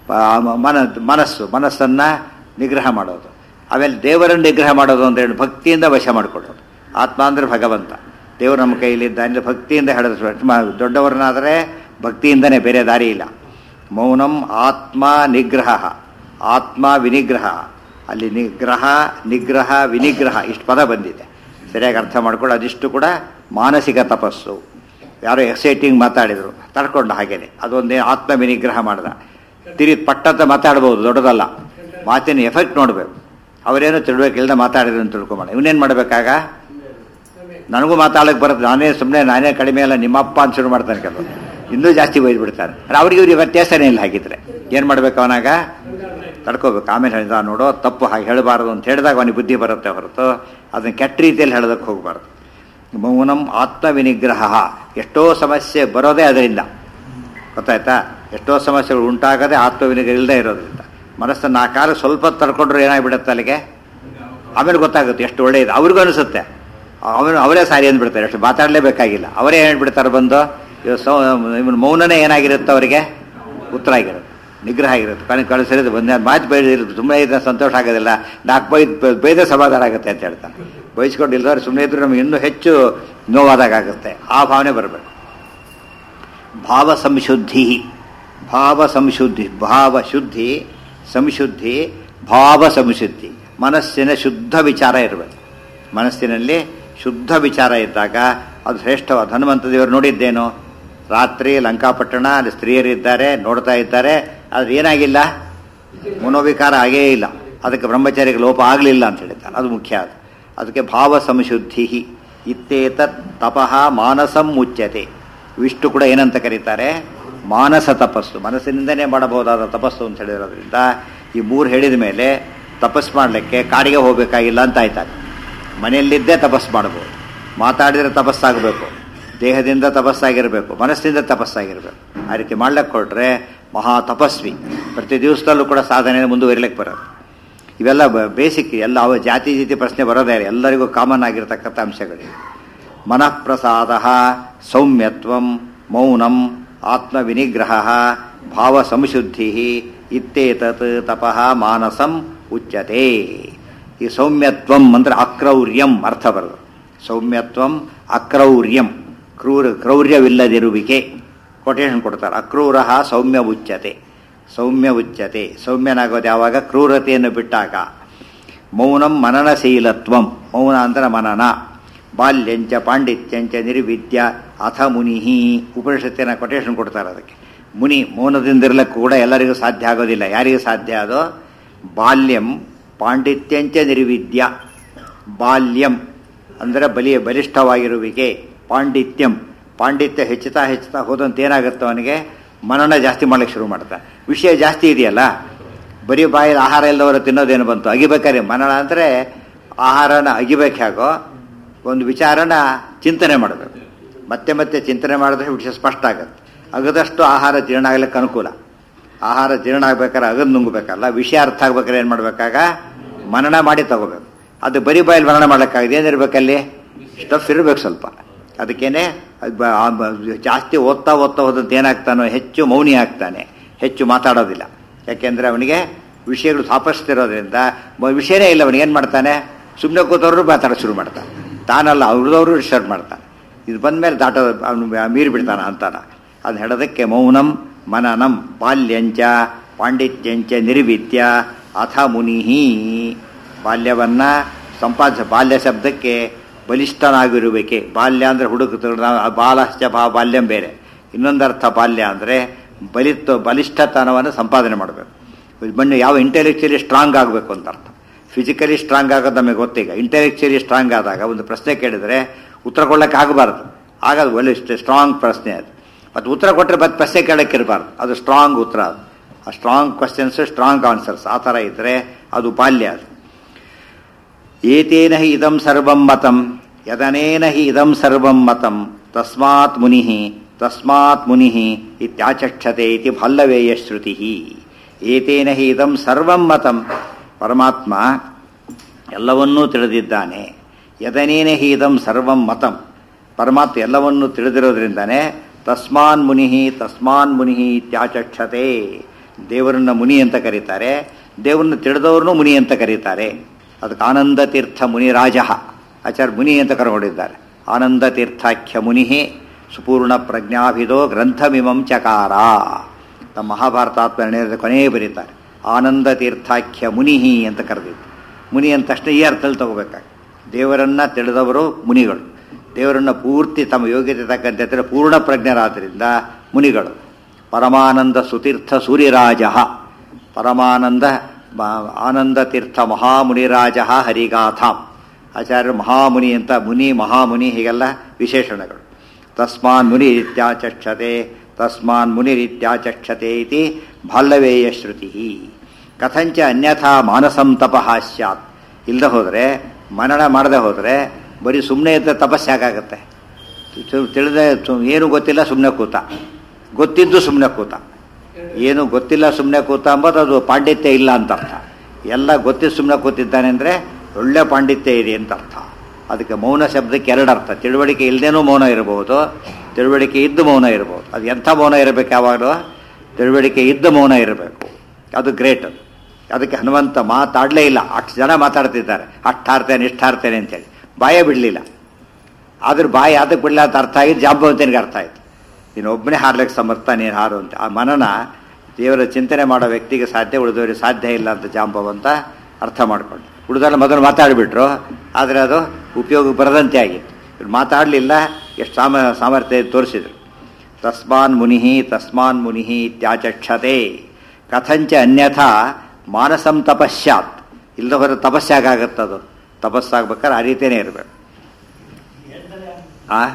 ಮನ ಮನಸ್ಸು ಮನಸ್ಸನ್ನು ನಿಗ್ರಹ ಮಾಡೋದು ಆಮೇಲೆ ದೇವರನ್ನು ನಿಗ್ರಹ ಮಾಡೋದು ಅಂತ ಹೇಳಿ ಭಕ್ತಿಯಿಂದ ವಶ ಮಾಡಿಕೊಳ್ಳೋದು ಆತ್ಮ ಅಂದರೆ ಭಗವಂತ ದೇವರು ನಮ್ಮ ಕೈಲಿದ್ದ ಅಂದರೆ ಭಕ್ತಿಯಿಂದ ಹೇಳಿದ್ರು ದೊಡ್ಡವರನ್ನಾದರೆ ಭಕ್ತಿಯಿಂದನೇ ಬೇರೆ ದಾರಿ ಇಲ್ಲ ಮೌನಂ ಆತ್ಮ ನಿಗ್ರಹ ಆತ್ಮ ವಿನಿಗ್ರಹ ಅಲ್ಲಿ ನಿಗ್ರಹ ನಿಗ್ರಹ ವಿನಿಗ್ರಹ ಇಷ್ಟು ಪದ ಬಂದಿದೆ ಸರಿಯಾಗಿ ಅರ್ಥ ಮಾಡ್ಕೊಂಡು ಅದಿಷ್ಟು ಕೂಡ ಮಾನಸಿಕ ತಪಸ್ಸು ಯಾರೋ ಎಕ್ಸೈಟಿಂಗ್ ಮಾತಾಡಿದರು ತಡ್ಕೊಂಡ ಹಾಗೇನೆ ಅದೊಂದೇ ಆತ್ಮ ವಿನಿಗ್ರಹ ಮಾಡ್ದ ತಿರಿ ಪಟ್ಟಂತ ಮಾತಾಡ್ಬೋದು ದೊಡ್ಡದಲ್ಲ ಮಾತಿನ ಎಫೆಕ್ಟ್ ನೋಡಬೇಕು ಅವರೇನು ತಿಳ್ಬೇಕಿಲ್ಲದ ಮಾತಾಡಿದ್ರು ಅಂತ ತಿಳ್ಕೊಂಬೇಡ ಇವನೇನು ಮಾಡಬೇಕಾಗ ನನಗೂ ಮಾತಾಡಕ್ಕೆ ಬರುತ್ತೆ ನಾನೇ ಸುಮ್ಮನೆ ನಾನೇ ಕಡಿಮೆ ಅಲ್ಲ ನಿಮ್ಮಪ್ಪ ಅಂತ ಶುರು ಮಾಡ್ತಾನೆ ಕೆಲವು ಇನ್ನೂ ಜಾಸ್ತಿ ಬೈದ್ಬಿಡ್ತಾನೆ ಅವ್ರಿಗೆ ಇವ್ರಿಗೆ ವ್ಯತ್ಯಾಸನೇ ಇಲ್ಲ ಹಾಗಿದ್ರೆ ಏನು ಮಾಡ್ಬೇಕು ಅವನಾಗ ತಡ್ಕೋಬೇಕು ಆಮೇಲೆ ಹೇಳಿದ ನೋಡೋ ತಪ್ಪು ಹಾಗೆ ಹೇಳಬಾರ್ದು ಅಂತ ಹೇಳಿದಾಗ ಅವನಿಗೆ ಬುದ್ಧಿ ಬರುತ್ತೆ ಹೊರತು ಅದನ್ನು ಕೆಟ್ಟ ರೀತಿಯಲ್ಲಿ ಹೇಳೋದಕ್ಕೆ ಹೋಗಬಾರ್ದು ಮೌನಂ ಆತ್ಮ ವಿನಿಗ್ರಹ ಎಷ್ಟೋ ಸಮಸ್ಯೆ ಬರೋದೇ ಅದರಿಂದ ಗೊತ್ತಾಯ್ತಾ ಎಷ್ಟೋ ಸಮಸ್ಯೆಗಳು ಉಂಟಾಗದೆ ಆತ್ಮ ವಿನಿಗ್ರಹ ಇಲ್ಲದೆ ಇರೋದ್ರಿಂದ ಮನಸ್ಸನ್ನು ಆ ಕಾಲ ಸ್ವಲ್ಪ ತಡ್ಕೊಂಡ್ರೆ ಏನಾಗ್ಬಿಡುತ್ತೆ ಅಲ್ಲಿಗೆ ಆಮೇಲೆ ಗೊತ್ತಾಗುತ್ತೆ ಎಷ್ಟು ಒಳ್ಳೆಯದು ಅವ್ರಿಗೂ ಅನಿಸುತ್ತೆ ಅವನು ಅವರೇ ಸಾರಿ ಅಂದ್ಬಿಡ್ತಾರೆ ಅಷ್ಟು ಮಾತಾಡಲೇಬೇಕಾಗಿಲ್ಲ ಅವರೇ ಹೇಳ್ಬಿಡ್ತಾರೆ ಬಂದು ಇವ್ ಸೌ ಇವನು ಮೌನನೇ ಏನಾಗಿರುತ್ತೆ ಅವರಿಗೆ ಉತ್ತರ ಆಗಿರುತ್ತೆ ನಿಗ್ರಹ ಆಗಿರುತ್ತೆ ಕಣ್ ಕಳಿಸಿರೋದು ಒಂದೇ ಮಾತು ಬೈದಿರುತ್ತೆ ಸುಮ್ಮನೆ ಇದ್ರೆ ಸಂತೋಷ ಆಗೋದಿಲ್ಲ ನಾಲ್ಕು ಬೈದ್ ಬೈದೇ ಸಮಾಧಾನ ಆಗುತ್ತೆ ಅಂತ ಹೇಳ್ತಾನೆ ಬೈಸ್ಕೊಂಡು ಇಲ್ದವ್ರು ಸುಮ್ಮನೆ ಇದ್ರೆ ನಮ್ಗೆ ಇನ್ನೂ ಹೆಚ್ಚು ನೋವಾದಾಗ ಆಗುತ್ತೆ ಆ ಭಾವನೆ ಬರಬೇಕು ಭಾವ ಸಂಶುದ್ಧಿ ಭಾವ ಸಂಶುದ್ಧಿ ಭಾವ ಶುದ್ಧಿ ಸಂಶುದ್ಧಿ ಭಾವ ಸಂಶುದ್ಧಿ ಮನಸ್ಸಿನ ಶುದ್ಧ ವಿಚಾರ ಇರಬೇಕು ಮನಸ್ಸಿನಲ್ಲಿ ಶುದ್ಧ ವಿಚಾರ ಇದ್ದಾಗ ಅದು ಶ್ರೇಷ್ಠವಾದ ಹನುಮಂತ ದೇವರು ನೋಡಿದ್ದೇನು ರಾತ್ರಿ ಲಂಕಾಪಟ್ಟಣ ಅಲ್ಲಿ ಸ್ತ್ರೀಯರಿದ್ದಾರೆ ನೋಡ್ತಾ ಇದ್ದಾರೆ ಆದ್ರೆ ಏನಾಗಿಲ್ಲ ಮನೋವಿಕಾರ ಆಗೇ ಇಲ್ಲ ಅದಕ್ಕೆ ಬ್ರಹ್ಮಚಾರಿಗೆ ಲೋಪ ಆಗಲಿಲ್ಲ ಅಂತ ಹೇಳಿದ್ದಾರೆ ಅದು ಮುಖ್ಯ ಅದು ಅದಕ್ಕೆ ಭಾವ ಸಂಶುದ್ಧಿ ಇತ್ತೇತ ತಪಃ ಮಾನಸಂ ಮುಚ್ಯತೆ ವಿಷ್ಣು ಕೂಡ ಏನಂತ ಕರೀತಾರೆ ಮಾನಸ ತಪಸ್ಸು ಮನಸ್ಸಿನಿಂದನೇ ಮಾಡಬಹುದಾದ ತಪಸ್ಸು ಅಂತ ಹೇಳಿರೋದ್ರಿಂದ ಈ ಮೂರು ಹೇಳಿದ ಮೇಲೆ ತಪಸ್ಸು ಮಾಡಲಿಕ್ಕೆ ಕಾಡಿಗೆ ಹೋಗಬೇಕಾಗಿಲ್ಲ ಅಂತ ಆಯ್ತಾಗ ಮನೆಯಲ್ಲಿದ್ದೇ ತಪಸ್ಸು ಮಾಡಬಹುದು ಮಾತಾಡಿದರೆ ತಪಸ್ಸಾಗಬೇಕು ದೇಹದಿಂದ ತಪಸ್ಸಾಗಿರಬೇಕು ಮನಸ್ಸಿಂದ ತಪಸ್ಸಾಗಿರಬೇಕು ಆ ರೀತಿ ಮಾಡ್ಲಿಕ್ಕೆ ಹೊರಟ್ರೆ ಮಹಾ ತಪಸ್ವಿ ಪ್ರತಿ ದಿವಸದಲ್ಲೂ ಕೂಡ ಸಾಧನೆ ಮುಂದುವರಿಲಿಕ್ಕೆ ಬರೋದು ಇವೆಲ್ಲ ಬೇಸಿಕ್ ಎಲ್ಲ ಅವ ಜಾತಿ ಜಾತಿ ಪ್ರಶ್ನೆ ಬರೋದೇ ಇಲ್ಲ ಎಲ್ಲರಿಗೂ ಕಾಮನ್ ಆಗಿರತಕ್ಕಂಥ ಅಂಶಗಳು ಮನಃಪ್ರಸಾದ ಸೌಮ್ಯತ್ವಂ ಮೌನಂ ಆತ್ಮವಿನಿಗ್ರಹ ಭಾವ ಸಂಶುದ್ಧಿ ಇತ್ತೇತತ್ ತಪಃ ಮಾನಸಂ ಉಚ್ಯತೆ ಈ ಸೌಮ್ಯತ್ವಂ ಅಂದ್ರೆ ಅಕ್ರೌರ್ಯಂ ಅರ್ಥ ಬರೋದು ಸೌಮ್ಯತ್ವಂ ಅಕ್ರೌರ್ಯಂ ಕ್ರೂರ ಕ್ರೌರ್ಯವಿಲ್ಲದಿರುವಿಕೆ ಕೊಟೇಶನ್ ಕೊಡ್ತಾರೆ ಅಕ್ರೂರ ಸೌಮ್ಯ ಉಚ್ಯತೆ ಸೌಮ್ಯ ಉಚ್ಯತೆ ಸೌಮ್ಯನಾಗೋದು ಯಾವಾಗ ಕ್ರೂರತೆಯನ್ನು ಬಿಟ್ಟಾಗ ಮೌನಂ ಮನನಶೀಲತ್ವಂ ಮೌನ ಅಂದ್ರೆ ಮನನ ಬಾಲ್ಯಂಚ ಪಾಂಡಿತ್ಯಂಚ ನಿರ್ವಿದ್ಯ ಅಥ ಮುನಿ ಉಪನಿಷತ್ತಿನ ಕೊಟೇಶನ್ ಕೊಡ್ತಾರೆ ಅದಕ್ಕೆ ಮುನಿ ಮೌನದಿಂದಿರ್ಲಿಕ್ಕೆ ಕೂಡ ಎಲ್ಲರಿಗೂ ಸಾಧ್ಯ ಆಗೋದಿಲ್ಲ ಯಾರಿಗೂ ಸಾಧ್ಯ ಅದು ಬಾಲ್ಯಂ ಪಾಂಡಿತ್ಯಂಚ ನಿರ್ವಿದ್ಯ ಬಾಲ್ಯಂ ಅಂದರೆ ಬಲಿ ಬಲಿಷ್ಠವಾಗಿರುವಿಕೆ ಪಾಂಡಿತ್ಯಂ ಪಾಂಡಿತ್ಯ ಹೆಚ್ಚುತ್ತಾ ಹೆಚ್ಚುತ್ತಾ ಹೋದಂತೆ ಏನಾಗುತ್ತೆ ಅವನಿಗೆ ಮನನ ಜಾಸ್ತಿ ಮಾಡ್ಲಿಕ್ಕೆ ಶುರು ಮಾಡ್ತಾನೆ ವಿಷಯ ಜಾಸ್ತಿ ಇದೆಯಲ್ಲ ಬರೀ ಬಾಯಲ್ಲಿ ಆಹಾರ ಇಲ್ಲದವರು ತಿನ್ನೋದೇನು ಬಂತು ಅಗಿಬೇಕಾದ್ರೆ ಮನನ ಅಂದರೆ ಆಹಾರನ ಅಗಿಬೇಕು ಹೇಗೋ ಒಂದು ವಿಚಾರನ ಚಿಂತನೆ ಮಾಡಬೇಕು ಮತ್ತೆ ಮತ್ತೆ ಚಿಂತನೆ ಮಾಡಿದ್ರೆ ವಿಷಯ ಸ್ಪಷ್ಟ ಆಗುತ್ತೆ ಅಗದಷ್ಟು ಆಹಾರ ಜೀರ್ಣ ಆಗ್ಲಿಕ್ಕೆ ಅನುಕೂಲ ಆಹಾರ ಜೀರ್ಣ ಆಗ್ಬೇಕಾದ್ರೆ ಅಗದ್ ನುಂಗಬೇಕಲ್ಲ ವಿಷಯ ಅರ್ಥ ಆಗ್ಬೇಕಾದ್ರೆ ಏನು ಮಾಡ್ಬೇಕಾಗ ಮನನ ಮಾಡಿ ತಗೋಬೇಕು ಅದು ಬರೀ ಬಾಯಲ್ಲಿ ಮನನ ಮಾಡ್ಲಿಕ್ಕಾಗಿದೆ ಏನಿರ್ಬೇಕಲ್ಲಿ ಸ್ಟಫ್ ಇರಬೇಕು ಸ್ವಲ್ಪ ಅದಕ್ಕೇನೆ ಅದ್ ಬ- ಆ ಬ- ಜಾಸ್ತಿ ಓದ್ತಾ ಓದ್ತಾ ಹೋದಂತೆ ಏನಾಗ್ತಾನೋ ಹೆಚ್ಚು ಮೌನಿ ಆಗ್ತಾನೆ ಹೆಚ್ಚು ಮಾತಾಡೋದಿಲ್ಲ ಯಾಕೆಂದ್ರೆ ಅವನಿಗೆ ವಿಷಯಗಳು ಸಾಪಸ್ತಿರೋದ್ರಿಂದ ಮ- ವಿಷಯನೇ ಇಲ್ಲ ಅವನಿಗೆ ಏನು ಮಾಡ್ತಾನೆ ಸುಮ್ಮನೆ ಕೂತವ್ರು ಮಾತಾಡೋ ಶುರು ಮಾಡ್ತಾನೆ ತಾನಲ್ಲ ಅವ್ರದವರು ರಿಸರ್ವ್ ಮಾಡ್ತಾನೆ ಇದು ಬಂದ್ಮೇಲೆ ದಾಟ ಅವನು ಮೀರಿ ಬಿಡ್ತಾನ ಅಂತಾನ ಅದು ಹೇಳೋದಕ್ಕೆ ಮೌನಂ ಮನನಂ ಬಾಲ್ಯಂಚ ಪಾಂಡಿತ್ಯಂಚ ನಿರ್ವಿದ್ಯ ಅಥ ಮುನಿಹಿ ಬಾಲ್ಯವನ್ನ ಸಂಪಾದಿಸ ಬಾಲ್ಯ ಶಬ್ದಕ್ಕೆ ಬಲಿಷ್ಠನಾಗಿರುವಿಕೆ ಬಾಲ್ಯ ಅಂದ್ರೆ ಹುಡುಗ ಬಾಲಶ್ಚ ಬಾ ಬಾಲ್ಯಂ ಬೇರೆ ಇನ್ನೊಂದರ್ಥ ಬಾಲ್ಯ ಅಂದ್ರೆ ಬಲಿತ್ವ ಬಲಿಷ್ಠತನವನ್ನು ಸಂಪಾದನೆ ಮಾಡಬೇಕು ಬಣ್ಣ ಯಾವ ಇಂಟೆಲೆಕ್ಚುಲಿ ಸ್ಟ್ರಾಂಗ್ ಆಗಬೇಕು ಅಂತ ಅರ್ಥ ಫಿಸಿಕಲಿ ಸ್ಟ್ರಾಂಗ್ ಆಗೋದು ನಮಗೆ ಗೊತ್ತೀಗ ಇಂಟೆಲೆಕ್ಚುಲಿ ಸ್ಟ್ರಾಂಗ್ ಆದಾಗ ಒಂದು ಪ್ರಶ್ನೆ ಕೇಳಿದ್ರೆ ಉತ್ತರ ಕೊಡಕ್ಕೆ ಆಗಬಾರ್ದು ಆಗ ಅದು ಒಳ್ಳೆ ಸ್ಟ್ರಾಂಗ್ ಪ್ರಶ್ನೆ ಅದು ಮತ್ತು ಉತ್ತರ ಕೊಟ್ಟರೆ ಮತ್ತೆ ಪ್ರಶ್ನೆ ಕೇಳಕ್ಕೆ ಇರಬಾರ್ದು ಅದು ಸ್ಟ್ರಾಂಗ್ ಉತ್ತರ ಅದು ಆ ಸ್ಟ್ರಾಂಗ್ ಕ್ವಶನ್ಸ್ ಸ್ಟ್ರಾಂಗ್ ಆನ್ಸರ್ಸ್ ಆ ಥರ ಇದ್ದರೆ ಅದು ಬಾಲ್ಯ ಅದು ಏತೇನ ಹಿ ಇದಂ ಸರ್ವಂ ಮತಂ ಯದನೇನ ಹಿ ಇದಂ ಸರ್ವಂ ಮತಂ ತಸ್ಮಾತ್ ಮುನಿ ತಸ್ಮಾತ್ ಮುನಿ ಇತ್ಯಾಚಕ್ಷತೆ ಇತಿ ಭಲ್ಲವೇಯ ಶ್ರುತಿ ಏತೇನ ಹಿ ಇದಂ ಸರ್ವಂ ಮತಂ ಪರಮಾತ್ಮ ಎಲ್ಲವನ್ನೂ ತಿಳಿದಿದ್ದಾನೆ ಯದನೇನ ಹಿ ಇದಂ ಸರ್ವಂ ಮತಂ ಪರಮಾತ್ಮ ಎಲ್ಲವನ್ನೂ ತಿಳಿದಿರೋದ್ರಿಂದಾನೆ ತಸ್ಮಾನ್ ಮುನಿ ತಸ್ಮಾನ್ ಮುನಿ ಇತ್ಯಾಚಕ್ಷತೆ ದೇವರನ್ನ ಮುನಿ ಅಂತ ಕರೀತಾರೆ ದೇವರನ್ನ ತಿಳಿದವ್ರನ್ನೂ ಮುನಿ ಅಂತ ಕರೀತಾರೆ ಅದಕ್ಕೆ ಆನಂದ ತೀರ್ಥ ಮುನಿರಾಜ ಆಚಾರ್ಯ ಮುನಿ ಅಂತ ಕರ್ಕೊಂಡಿದ್ದಾರೆ ಆನಂದ ತೀರ್ಥಾಖ್ಯ ಮುನಿ ಸುಪೂರ್ಣ ಪ್ರಜ್ಞಾಭಿದೋ ಗ್ರಂಥಮಿಮಂ ಚಕಾರ ನಮ್ಮ ಮಹಾಭಾರತಾತ್ಮ ನಿರ್ಣಯದ ಕೊನೆಯೇ ಬರೀತಾರೆ ಆನಂದ ತೀರ್ಥಾಖ್ಯ ಮುನಿ ಅಂತ ಕರೆದಿದ್ದು ಮುನಿ ಅಂತ ತಕ್ಷಣ ಈ ಅರ್ಥದಲ್ಲಿ ತಗೋಬೇಕಾಗಿ ದೇವರನ್ನ ತಿಳಿದವರು ಮುನಿಗಳು ದೇವರನ್ನ ಪೂರ್ತಿ ತಮ್ಮ ಯೋಗ್ಯತೆ ತಕ್ಕಂತೆ ತಿಳಿದ ಪೂರ್ಣ ಪ್ರಜ್ಞರಾದ್ದರಿಂದ ಮುನಿಗಳು ಪರಮಾನಂದ ಸುತೀರ್ಥ ಸೂರ್ಯರಾಜ ಪರಮಾನಂದ ಮ- ಆನಂದ ತೀರ್ಥ ಮಹಾಮುನಿರಾಜ ಹರಿಗಾಥಾಂ ಆಚಾರ್ಯರು ಮಹಾಮುನಿ ಅಂತ ಮುನಿ ಮಹಾಮುನಿ ಹೀಗೆಲ್ಲ ವಿಶೇಷಣಗಳು ತಸ್ಮಾನ್ ಮುನಿ ರೀತ್ಯಾಚಕ್ಷತೆ ತಸ್ಮಾನ್ ಮುನಿ ರೀತ್ಯಾಚಕ್ಷತೆ ಇತಿ ಬಾಲ್ಲವೇಯ ಶ್ರುತಿ ಕಥಂಚ ಅನ್ಯಥಾ ಮಾನಸಂ ತಪಃ ಸ್ಯಾತ್ ಇಲ್ಲದೆ ಹೋದರೆ ಮನನ ಮಾಡದೆ ಹೋದರೆ ಬರೀ ಸುಮ್ಮನೆ ಇದ್ದರೆ ತಪಸ್ಸು ಯಾಕಾಗತ್ತೆ ಸು- ತಿಳಿದೆ ಸು- ಏನು ಗೊತ್ತಿಲ್ಲ ಸುಮ್ಮನೆ ಕೂತ ಗೊತ್ತಿದ್ದು ಸುಮ್ಮನೆ ಕೂತ ಏನು ಗೊತ್ತಿಲ್ಲ ಸುಮ್ಮನೆ ಕೂತ ಅಂಬೋದು ಅದು ಪಾಂಡಿತ್ಯ ಇಲ್ಲ ಅಂತ ಅರ್ಥ ಎಲ್ಲ ಗೊತ್ತಿದ್ದು ಸುಮ್ಮನೆ ಕೂತಿದ್ದಾನೆ ಅಂದರೆ ಒಳ್ಳೆ ಪಾಂಡಿತ್ಯ ಇದೆ ಅಂತ ಅರ್ಥ ಅದಕ್ಕೆ ಮೌನ ಶಬ್ದಕ್ಕೆ ಎರಡು ಅರ್ಥ ತಿಳುವಳಿಕೆ ಇಲ್ಲದೇನೂ ಮೌನ ಇರಬಹುದು ತಿಳುವಳಿಕೆ ಇದ್ದು ಮೌನ ಇರಬಹುದು ಅದು ಎಂಥ ಮೌನ ಇರಬೇಕು ಯಾವಾಗಲೂ ತಿಳುವಳಿಕೆ ಇದ್ದ ಮೌನ ಇರಬೇಕು ಅದು ಗ್ರೇಟ್ ಅದು ಅದಕ್ಕೆ ಹನುಮಂತ ಮಾತಾಡಲೇ ಇಲ್ಲ ಅಷ್ಟು ಜನ ಮಾತಾಡ್ತಿದ್ದಾರೆ ಅಷ್ಟಾರ್ತೇನೆ ಇಷ್ಟಾರ್ತೇನೆ ಅಂತೇಳಿ ಬಾಯೇ ಬಿಡಲಿಲ್ಲ ಆದ್ರೆ ಬಾಯಿ ಅದಕ್ಕೆ ಬಿಡಲ್ಲ ಅಂತ ಅರ್ಥ ಆಗಿದ್ದು ಜಾಂಬವಂತನಿಗೆ ಅರ್ಥ ಆಯ್ತು ನೀನು ಒಬ್ಬನೇ ಹಾರ್ಲಿಕ್ಕೆ ಸಮರ್ಥ ನೀನು ಹಾರು ಅಂತ ಆ ಮನನ ದೇವರ ಚಿಂತನೆ ಮಾಡೋ ವ್ಯಕ್ತಿಗೆ ಸಾಧ್ಯ ಉಳಿದವರಿಗೆ ಸಾಧ್ಯ ಇಲ್ಲ ಅಂತ ಜಾಂಬವಂತ ಅರ್ಥ ಮಾಡ್ಕೊಂಡು ಉಳಿದಲ್ಲ ಮೊದಲು ಮಾತಾಡಿಬಿಟ್ರು ಆದರೆ ಅದು ಉಪಯೋಗ ಬರದಂತೆ ಆಗಿತ್ತು ಇವ್ರು ಮಾತಾಡಲಿಲ್ಲ ಎಷ್ಟು ಸಾಮ ಸಾಮರ್ಥ್ಯ ತೋರಿಸಿದ್ರು ತಸ್ಮಾನ್ ಮುನಿ ತಸ್ಮಾನ್ ಮುನಿ ಇತ್ಯಾಚಕ್ಷತೆ ಕಥಂಚ ಅನ್ಯಥಾ ಮಾನಸಂ ತಪಶ್ಚಾತ್ ಇಲ್ಲದ ಹೊರ ತಪಸ್ಸಾಗತ್ತದು ತಪಸ್ಸಾಗ್ಬೇಕಾದ್ರೆ ಆ ರೀತಿಯೇ ಇರಬೇಕು ಆ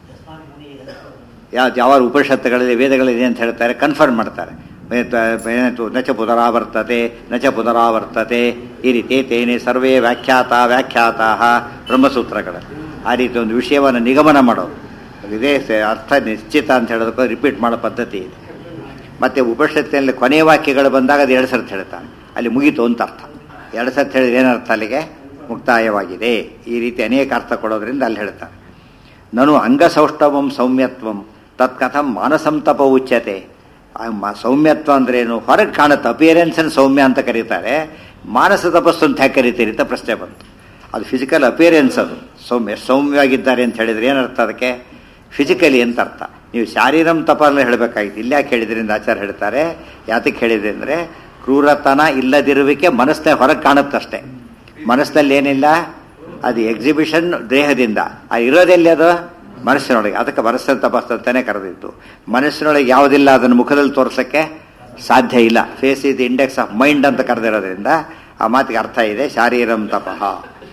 ಯಾವ ಯಾವ ಉಪನಿಷತ್ತುಗಳಲ್ಲಿ ವೇದಗಳಿದೆ ಅಂತ ಹೇಳ್ತಾರೆ ಕನ್ಫರ್ಮ್ ಮಾಡ್ತಾರೆ ಏನಾಯ್ತು ನಚ ಪುನರಾವರ್ತತೆ ನಚ ಪುನರಾವರ್ತತೆ ಈ ರೀತಿ ತೇನೆ ಸರ್ವೇ ವ್ಯಾಖ್ಯಾತ ವ್ಯಾಖ್ಯಾತ ಬ್ರಹ್ಮಸೂತ್ರಗಳಲ್ಲಿ ಆ ರೀತಿ ಒಂದು ವಿಷಯವನ್ನು ನಿಗಮನ ಮಾಡೋದು ಇದೇ ಸ- ಅರ್ಥ ನಿಶ್ಚಿತ ಅಂತ ಹೇಳೋದಕ್ಕೆ ರಿಪೀಟ್ ಮಾಡೋ ಪದ್ಧತಿ ಇದೆ ಮತ್ತೆ ಉಪನಿಷತ್ತಿನಲ್ಲಿ ಕೊನೆಯ ವಾಕ್ಯಗಳು ಬಂದಾಗ ಅದು ಎರಡು ಸರ್ತಿ ಹೇಳ್ತಾನೆ ಅಲ್ಲಿ ಮುಗೀತು ಅಂತ ಅರ್ಥ ಎರಡು ಸರ್ತಿ ಹೇಳಿದ್ರೆ ಏನರ್ಥ ಅಲ್ಲಿಗೆ ಮುಕ್ತಾಯವಾಗಿದೆ ಈ ರೀತಿ ಅನೇಕ ಅರ್ಥ ಕೊಡೋದ್ರಿಂದ ಅಲ್ಲಿ ಹೇಳ್ತಾರೆ ನನು ಅಂಗಸೌಷ್ಠವಂ ಸೌಮ್ಯತ್ವಂ ತತ್ಕಥಂ ಮಾನಸಂ ತಪ ಉಚ್ಯತೆ ಆ ಮ- ಸೌಮ್ಯತ್ವ ಅಂದ್ರೇನು ಹೊರಗೆ ಕಾಣುತ್ತೆ ಅಪಿಯರೆನ್ಸ್ ಸೌಮ್ಯ ಅಂತ ಕರೀತಾರೆ ಮಾನಸ ತಪಸ್ಸು ಅಂತ ಯಾಕೆ ಕರಿತೀರಿ ಅಂತ ಪ್ರಶ್ನೆ ಬಂತು ಅದು ಫಿಸಿಕಲ್ ಅಪಿಯರೆನ್ಸ್ ಅದು ಸೌಮ್ಯ ಸೌಮ್ಯವಾಗಿದ್ದಾರೆ ಅಂತ ಹೇಳಿದ್ರೆ ಏನರ್ಥ ಅದಕ್ಕೆ ಫಿಸಿಕಲಿ ಅಂತ ಅರ್ಥ ನೀವು ಶಾರೀರಂ ತಪಲ್ಲ ಹೇಳಬೇಕಾಗಿತ್ತು ಇಲ್ಲಿ ಯಾಕೆ ಹೇಳಿದ್ರಿಂದ ಆಚಾರ ಹೇಳ್ತಾರೆ ಯಾತಕ್ಕೆ ಹೇಳಿದ್ರಿ ಅಂದರೆ ಕ್ರೂರತನ ಇಲ್ಲದಿರುವಿಕೆ ಮನಸ್ಸಿನ ಹೊರಗೆ ಕಾಣುತ್ತಷ್ಟೇ ಮನಸ್ಸಿನಲ್ಲಿ ಏನಿಲ್ಲ ಅದು ಎಕ್ಸಿಬಿಷನ್ ದೇಹದಿಂದ ಆ ಇರೋದೆಲ್ಲಿ ಅದು ಮನಸ್ಸಿನೊಳಗೆ ಅದಕ್ಕೆ ಮನಸ್ಸಿನ ತಪಸ್ಸು ಅಂತಾನೆ ಕರೆದಿತ್ತು ಮನಸ್ಸಿನೊಳಗೆ ಯಾವುದಿಲ್ಲ ಅದನ್ನು ಮುಖದಲ್ಲಿ ತೋರ್ಸಕ್ಕೆ ಸಾಧ್ಯ ಇಲ್ಲ face is index of mind ಅಂತ ಕರೆದಿರೋದ್ರಿಂದ ಆ ಮಾತಿಗೆ ಅರ್ಥ ಇದೆ ಶಾರೀರಂ ತಪಃ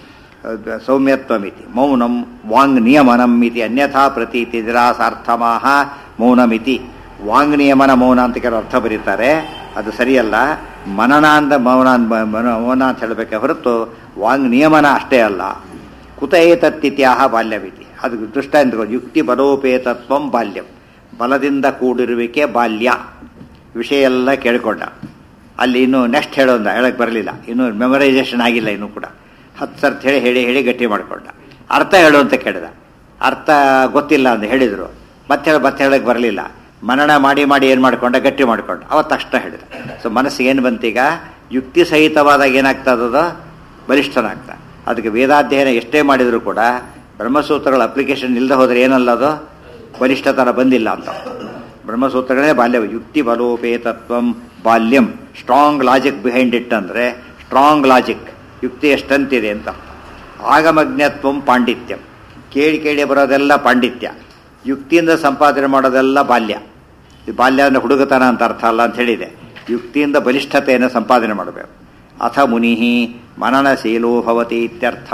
ಸೌಮ್ಯತ್ವಮಿತಿ ಮೌನಂ ವಾಂಗ್ ನಿಯಮನಂ ಇತಿ ಅನ್ಯಥಾ ಪ್ರತೀತಿ ನಿರಾಸಾರ್ಥಮಾಹ ಮೌನಮಿತಿ ವಾಂಗ್ ನಿಯಮನ ಮೌನ ಅಂತ ಕೆಲವು ಅರ್ಥ ಬರೀತಾರೆ ಅದು ಸರಿಯಲ್ಲ ಮನನ ಅಂತ ಮೌನ ಅಂತ- ಮನ- ಮೌನ ಅಂತ ಹೇಳಬೇಕೆ ಹೊರತು ವಾಂಗ್ ನಿಯಮನ ಅಷ್ಟೇ ಅಲ್ಲ ಕುತ ಏತತ್ತಿತ್ಯಾಹ ಬಾಲ್ಯವಿತಿ ಅದು ದೃಷ್ಟಾಂತ ಯುಕ್ತಿ ಬಲೋಪೇತತ್ವಂ ಬಾಲ್ಯಂ ಬಲದಿಂದ ಕೂಡಿರುವಿಕೆ ಬಾಲ್ಯ ವಿಷಯ ಎಲ್ಲ ಕೇಳಿಕೊಂಡ ಅಲ್ಲಿ ಇನ್ನು ನೆಕ್ಸ್ಟ್ ಹೇಳೋದ ಹೇಳಕ್ ಬರಲಿಲ್ಲ ಇನ್ನು ಮೆಮರೈಸೇಷನ್ ಆಗಿಲ್ಲ ಇನ್ನೂ ಕೂಡ ಹತ್ತು ಸರ್ತಿ ಹೇಳಿ ಹೇಳಿ ಹೇಳಿ ಗಟ್ಟಿ ಮಾಡ್ಕೊಂಡ ಅರ್ಥ ಹೇಳು ಅಂತ ಕೇಳಿದ ಅರ್ಥ ಗೊತ್ತಿಲ್ಲ ಅಂತ ಹೇಳಿದ್ರು ಮತ್ತೆ ಹೇಳಿ ಮತ್ತೆ ಹೇಳಕ್ ಬರಲಿಲ್ಲ ಮನನ ಮಾಡಿ ಮಾಡಿ ಏನು ಮಾಡ್ಕೊಂಡ ಗಟ್ಟಿ ಮಾಡ್ಕೊಂಡ ಅವತ್ತು ತಕ್ಷಣ ಹೇಳಿದ ಸೊ ಮನಸ್ಸಿಗೆ ಏನು ಬಂತೀಗ ಯುಕ್ತಿ ಸಹಿತವಾದಾಗ ಏನಾಗ್ತದದು ಬಲಿಷ್ಠನಾಗ್ತಾ ಅದಕ್ಕೆ ವೇದಾಧ್ಯಯನ ಎಷ್ಟೇ ಮಾಡಿದರೂ ಕೂಡ ಬ್ರಹ್ಮಸೂತ್ರಗಳ ಅಪ್ಲಿಕೇಶನ್ ಇಲ್ಲದೆ ಹೋದ್ರೆ ಏನಲ್ಲ ಅದು ಬಲಿಷ್ಠತನ ಬಂದಿಲ್ಲ ಅಂತ ಬ್ರಹ್ಮಸೂತ್ರಗಳೇ ಬಾಲ್ಯ ಯುಕ್ತಿ ಬಲೋಪೇತತ್ವಂ ಬಾಲ್ಯಂ ಸ್ಟ್ರಾಂಗ್ ಲಾಜಿಕ್ ಬಿಹೈಂಡ್ ಇಟ್ ಅಂದರೆ ಸ್ಟ್ರಾಂಗ್ ಲಾಜಿಕ್ ಯುಕ್ತಿ ಎಷ್ಟಂತಿದೆ ಅಂತ ಆಗಮಜ್ಞತ್ವಂ ಪಾಂಡಿತ್ಯಂ ಕೇಳಿ ಕೇಳಿ ಬರೋದೆಲ್ಲ ಪಾಂಡಿತ್ಯ ಯುಕ್ತಿಯಿಂದ ಸಂಪಾದನೆ ಮಾಡೋದೆಲ್ಲ ಬಾಲ್ಯ ಈ ಬಾಲ್ಯ ಅಂದರೆ ಹುಡುಗತನ ಅಂತ ಅರ್ಥ ಅಲ್ಲ ಅಂತ ಹೇಳಿದೆ ಯುಕ್ತಿಯಿಂದ ಬಲಿಷ್ಠತೆಯನ್ನು ಸಂಪಾದನೆ ಮಾಡಬೇಕು ಅಥ ಮುನಿ ಮನನಶೀಲೋ ಭವತಿ ಇತ್ಯರ್ಥ